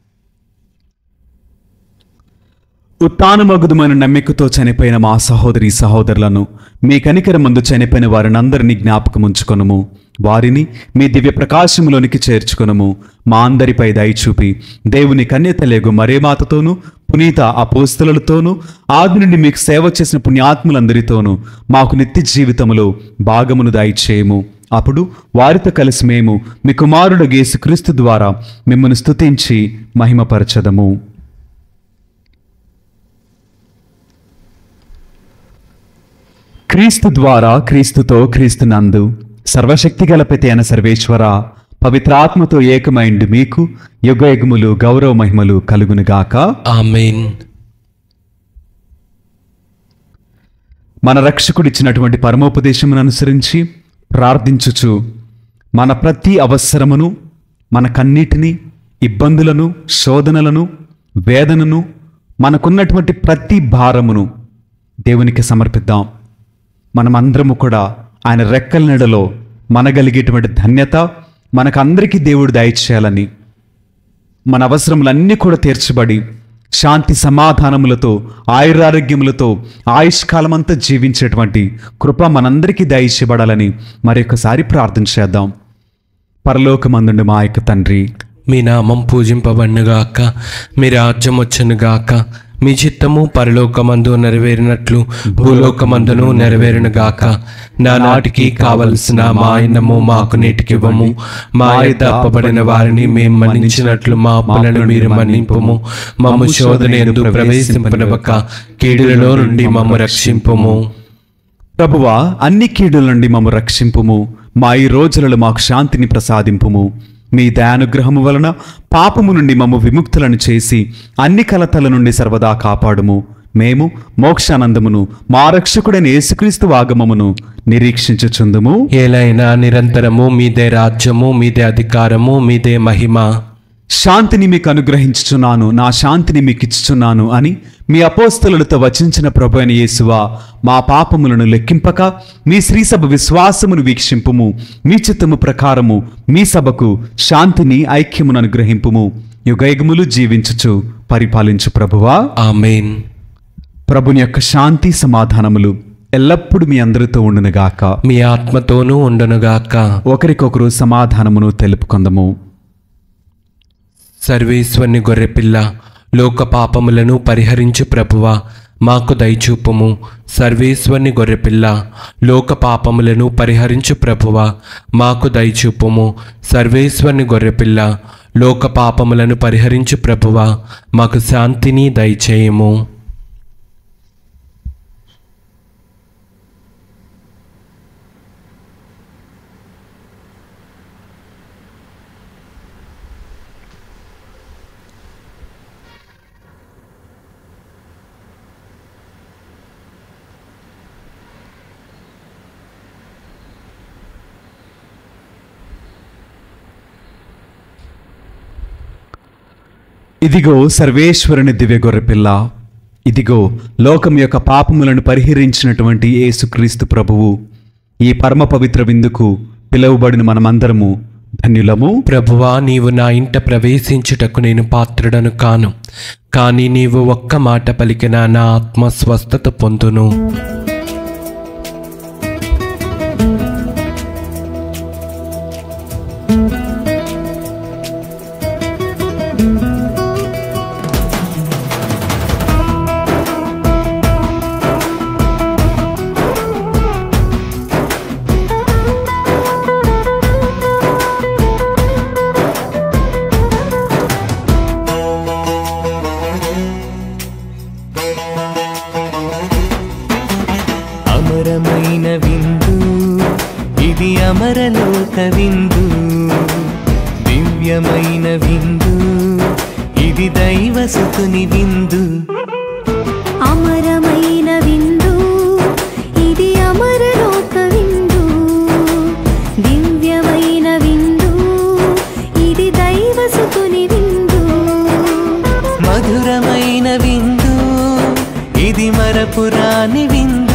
ఉత్తానమగుదమైన నమ్మికతో చనిపోయిన మా సహోదరి సహోదరులను మీ కనికరమందు చనిపోయిన వారిని అందరినీ జ్ఞాపకముంచుకొనుము వారిని మీ దివ్య ప్రకాశములోనికి చేర్చుకొనుము మా అందరిపై దయ చూపి దేవుని కన్యతలేగు మరే మాతతోనూ పునీత అపోస్తలతోనూ ఆది నుండి మీకు సేవ చేసిన పుణ్యాత్ములందరితోనూ మాకు నిత్య జీవితములో భాగమును దయచేయము అప్పుడు వారితో కలిసి మేము మీ కుమారుడు యేసుక్రీస్తు ద్వారా మిమ్మల్ని స్తుతించి మహిమపరచదము క్రీస్తు ద్వారా క్రీస్తుతో క్రీస్తునందు సర్వశక్తి గలపతి అయిన సర్వేశ్వర పవిత్రాత్మతో ఏకమైండు మీకు యుగయుగములు గౌరవ మహిమలు కలుగునుగాక ఆమెన్ మన రక్షకుడిచ్చినటువంటి పరమోపదేశమును అనుసరించి ప్రార్థించుచు మన ప్రతి అవసరమును మన కన్నీటిని ఇబ్బందులను శోధనలను వేదనను మనకున్నటువంటి ప్రతి భారమును దేవునికి సమర్పిద్దాం మనమందరము కూడా ఆయన రెక్కల నీడలో మనగలిగేటువంటి ధన్యత మనకందరికీ దేవుడు దయచేయాలని మన అవసరములన్నీ కూడా తీర్చబడి శాంతి సమాధానములతో ఆయురారోగ్యములతో ఆయుష్కాలమంతా జీవించేటువంటి కృప మనందరికీ దయచేయబడాలని మరొకసారి ప్రార్థన చేద్దాం పరలోకమందుండి మా యొక్క తండ్రి మీ నామం పూజింపబడునుగాక మీ రాజ్యం వచ్చునుగాక మీ చిత్తము పరలోకమందు నెరవేరినట్లు భూలోకమందును నెరవేరునుగాక నా నాటికి కావలసిన మా ఆయనము మాకు నేటికివ్వము మా యొక్క అప్పబడిన వారిని మేము మన్నించినట్లు మా అప్పులను మీరు మన్నింపుము మమ్ము శోధన ఎందు ప్రవేశింపనవక కీడులలో నుండి మమ్ము రక్షింపుము ప్రభువా అన్ని కీడుల నుండి మమ్మ రక్షింపుము మా ఈ రోజులలో మాకు శాంతిని ప్రసాదింపుము మీ దయానుగ్రహము వలన పాపము నుండి మమ్ము విముక్తులను చేసి అన్ని కలతల నుండి సర్వదా కాపాడుము మేము మోక్షానందమును మా రక్షకుడైన యేసుక్రీస్తు ఆగమమును నిరీక్షించుచుందుము ఏలైనా నిరంతరము మీదే రాజ్యము మీదే అధికారము మీదే మహిమ శాంతిని మీకు అనుగ్రహించుచున్నాను నా శాంతిని మీకు ఇచ్చుచున్నాను అని మీ అపోస్తలులతో వచించిన ప్రభు అయిన యేసువా మా పాపములను లెక్కింపక మీ శ్రీసభ విశ్వాసమును వీక్షింపుము మీ చిత్తము ప్రకారము మీ సభకు శాంతిని ఐక్యమును అనుగ్రహింపుము యుగయుగములు జీవించుచు పరిపాలించు ప్రభువా ఆమెన్ ప్రభుని యొక్క శాంతి సమాధానములు ఎల్లప్పుడూ మీ అందరితో ఉండునుగాక మీ ఆత్మతోనూ ఉండునుగాక ఒకరికొకరు సమాధానమును తెలుపుకొందము సర్వేశ్వరుని గొర్రెపిల్ల లోక పాపములను పరిహరించు ప్రభువా మాకు దయచూపుము సర్వేశ్వరుని గొర్రెపిల్ల లోక పాపములను పరిహరించు ప్రభువా మాకు దయచూపుము సర్వేశ్వరుని గొర్రెపిల్ల లోక పాపములను పరిహరించు ప్రభువా మాకు శాంతిని దయచేయము ఇదిగో సర్వేశ్వరుని దివ్య గొర్రెపిల్ల ఇదిగో లోకం యొక్క పాపములను పరిహరించినటువంటి యేసుక్రీస్తు ప్రభువు ఈ పరమ పవిత్ర విందుకు పిలువబడిన మనమందరము ధన్యులము ప్రభువా నీవు నా ఇంట ప్రవేశించుటకు నేను పాత్రుడను కాను కానీ నీవు ఒక్క మాట పలికిన నా ఆత్మ స్వస్థత పొందును అమరమైన విందు ఇది అమరలోక విందు దివ్యమైన విందు ఇది దైవసుతుని విందు అమరమైన విందు ఇది అమరలోక విందు దివ్యమైన విందు ఇది దైవసుతుని విందు మధురమైన విందు ఇది మరపురాని విందు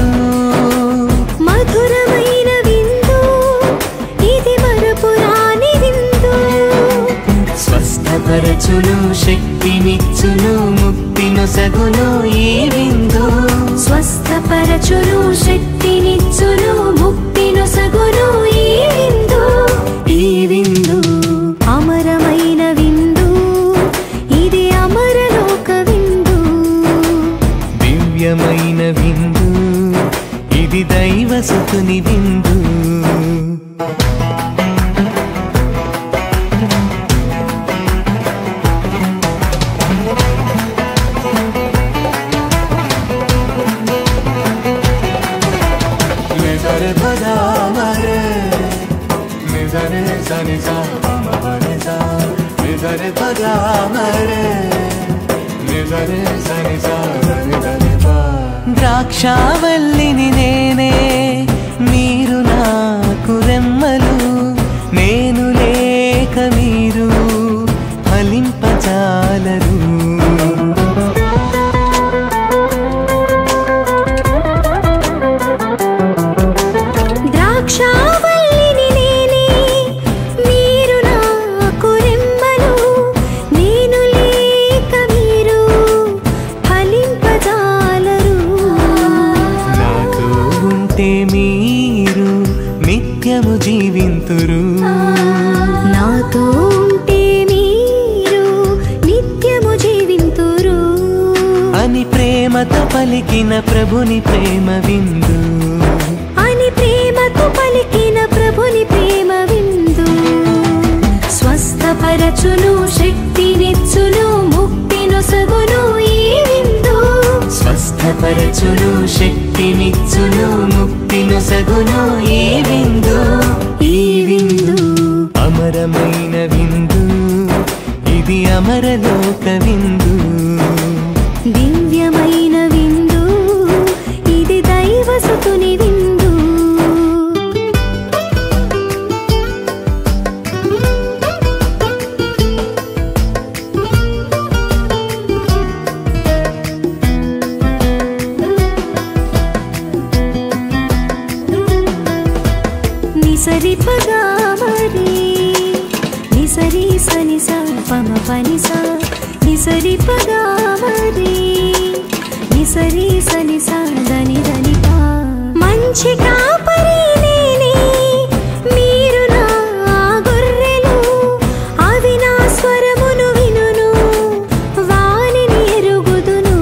మధురమైన విందు ఇది మరపురాని విందు స్వస్థపరచును శక్తినిచ్చును ముక్తినొసగును ఈ విందు స్వస్థపరచును శక్తినిచ్చును ముక్తినొసగును ఈ విందు ఈ విందు అమరమైన విందు ఇది అమరలోక విందు దివ్యమైన విందు ఇది దైవసుతుని విందు ద్రాక్షావల్లిని నేనే మీరు నాకు రెమ్మలు నేను లేక మీరు ఫలింపజాలరు ద్రాక్షావల్లిని నేనే మీరు నాకు రెమ్మలు నేను లేక మీరు ఫలింపజాలరు నాతో ఉంటే మీరు నిత్యము జీవింతురు నాతో ఉంటే మీరు నిత్యము జీవింతురు అని ప్రేమతో పలికిన ప్రభుని ప్రేమ విందు అని ప్రేమతో పలికిన ప్రభుని ప్రేమ విందు స్వస్థపరచును శక్తినిచ్చును ముక్తినొసగును ఈ విందు స్వస్థపరచును శక్తినిచ్చును ముక్తినొసగును ఈ విందు ఈ విందు అమరమైన విందు ఇది అమరలోక విందు దివ్యమైన విందు ఇది దైవసుతుని విందు నిసరిపగా మరి నిసరి సని స పమ పని స నిసరిపగా మరి నిసరి సని స దని దని పా మంచి కాపరి నేనే మీరు నా గొర్రెలు అవి నా స్వరమును వినును వానిని ఎరుగుదును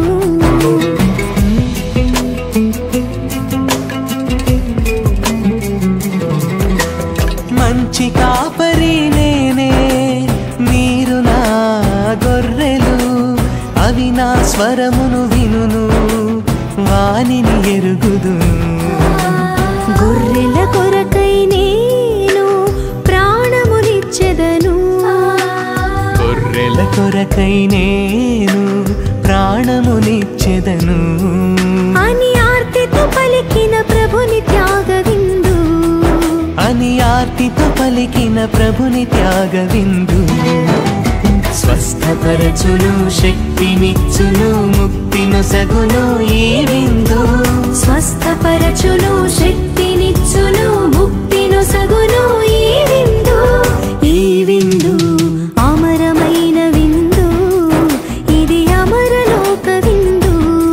మంచి కాపరి నేనే మీరు నా గొర్రెలు అవి నా స్వరమును వినును వానిని ఎరుగుదును గొర్రెల కొరకై నేను ప్రాణమునిచ్చెదను గొర్రెల కొరకై నేను ప్రాణమునిచ్చెదను అని ఆర్తితో పలికిన ప్రభుని త్యాగ విందు అని ఆర్తితో పలికిన ప్రభుని త్యాగ విందు స్వస్థపరచును శక్తినిచ్చును ముక్తినొసగును ఈ విందు స్వస్థపరచును శక్తినిచ్చును ముక్తినొసగును ఈ విందు ఈ విందు అమరమైన విందు ఇది అమరలోక విందు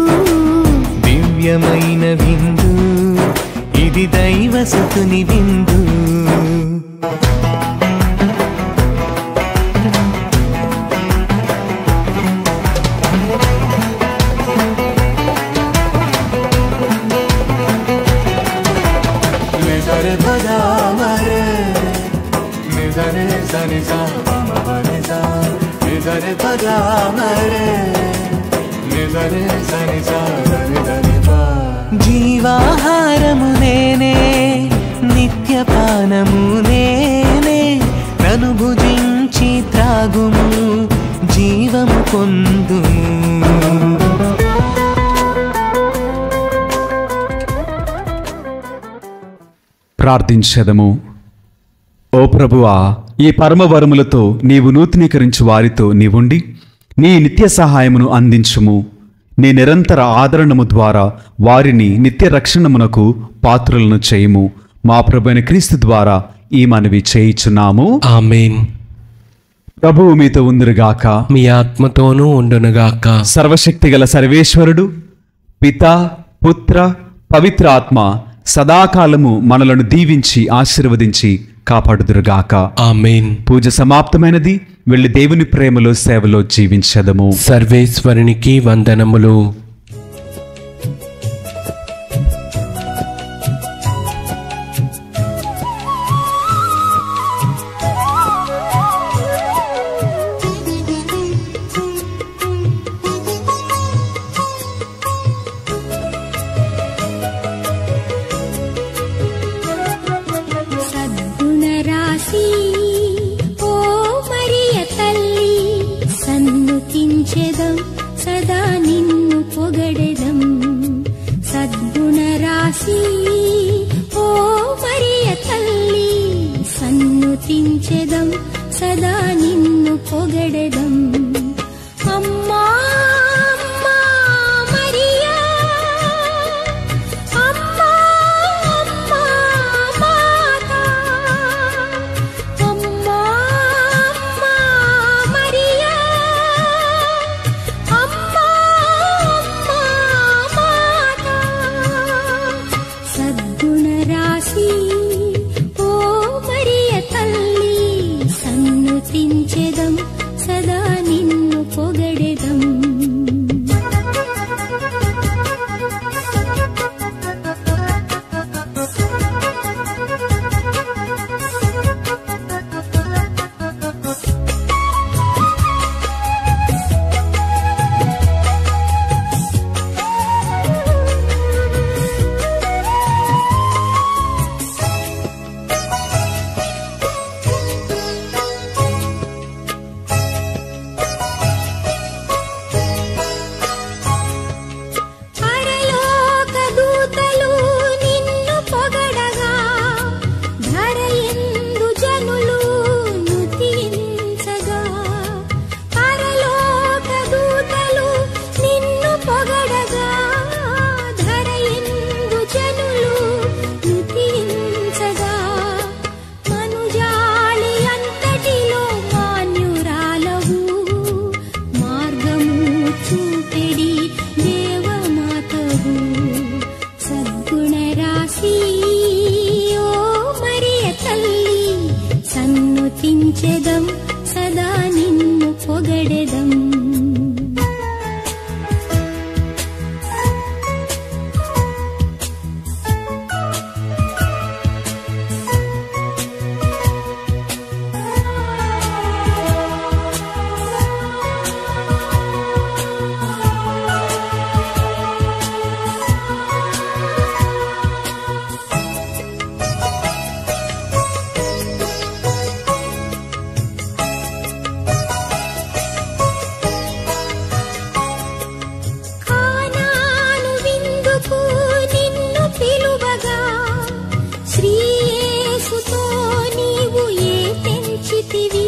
దివ్యమైన విందు ఇది దైవసుతుని విందు నిజరే పదామరే నిజరే సని సా పమ పని సా నిజరే పదామరే నిజరే సని సా దని దని పా జీవాహారము నేనే నిత్యపానము నేనే నన్ను భుజించి త్రాగుము జీవము పొందుము ప్రార్థించదము ఓ ప్రభువా ఈ పరమవరములతో నీవు నూతనీకరించు వారితో నీవుండి నీ నిత్య సహాయమును అందించుము నీ నిరంతర ఆదరణము ద్వారా వారిని నిత్య రక్షణమునకు పాత్రులను చేయుము మా ప్రభువైన క్రీస్తు ద్వారా ఈ మనవి చేయిచున్నాము ఆమెన్ ప్రభువు మీతో ఉందిరుగాక మీ ఆత్మతోనూ ఉండునుగాక సర్వశక్తిగల సర్వేశ్వరుడు పిత పుత్ర పవిత్ర ఆత్మ సదాకాలము మనలను దీవించి ఆశీర్వదించి కాపాడుదురుగాక ఆమెన్ పూజ సమాప్తమైనది వెళ్ళి దేవుని ప్రేమలో సేవలో జీవించదము సర్వేశ్వరునికి వందనములు సద్గుణరాశి ఓ మరియ తల్లి సన్నుతించెదం సదా నిన్ను రాసి ఓ మరియ తల్లి సన్నుతించెదం సదా నిన్ను పొగడెదం అమ్మా అమ్మా మరియా అమ్మా అమ్మా మాతా అమ్మా అమ్మా మరియా అమ్మా అమ్మా మాతా సద్గుణ రాశి ఓ మరియ తల్లి సన్నుతించెదం సదా నిన్ను పొగడెదం పరలోక దూతలు నిన్ను పొగడగా ధరయందు జనులు నుతించగా పరలోక దూతలు నిన్ను పొగడగా ధరయందు జనులు నుతించగా మనుజాలి అంతటిలో మాన్యురాలవు మార్గము చూపెడి దేవమాతవు సద్గుణ రాశి ఓ మరియ తల్లి సన్నుతించెదం సదా నిన్ను పొగడెదం కానాను విందుకు నిన్ను పిలువగా శ్రీయేసుతో నీవు ఏ తెంచితివి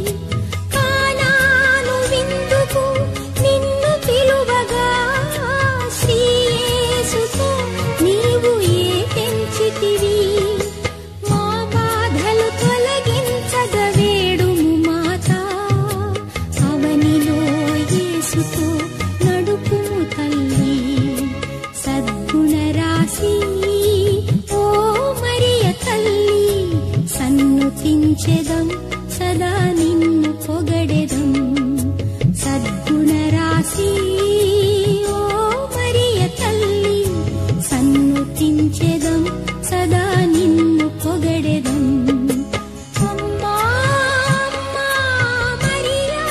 కానాను విందుకు నిన్ను పిలువగా శ్రీయేసుతో నీవు ఏ తెంచితివి మా బాధలు తొలగించగ వేడుము మాతా అవనిలో యేసుతో నడుపుము తల్లి సద్గుణ రాశి ఓ మరియ తల్లి సన్నుతించెదం సదా నిన్ను పొగడెదం సద్గుణ రాశి ఓ మరియ తల్లి సన్నుతించెదం సదా నిన్ను పొగడెదం అమ్మా అమ్మా మరియా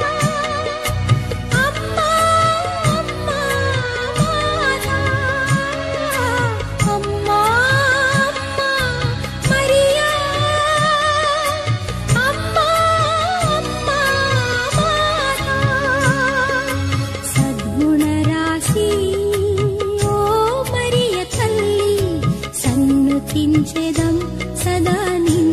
అమ్మా అమ్మా మాతా అమ్మా అమ్మా మరియా అమ్మా అమ్మా మాతా సద్గుణ రాశి ఓ మరియ తల్లి సన్నుతించెదం సదా నిన్ను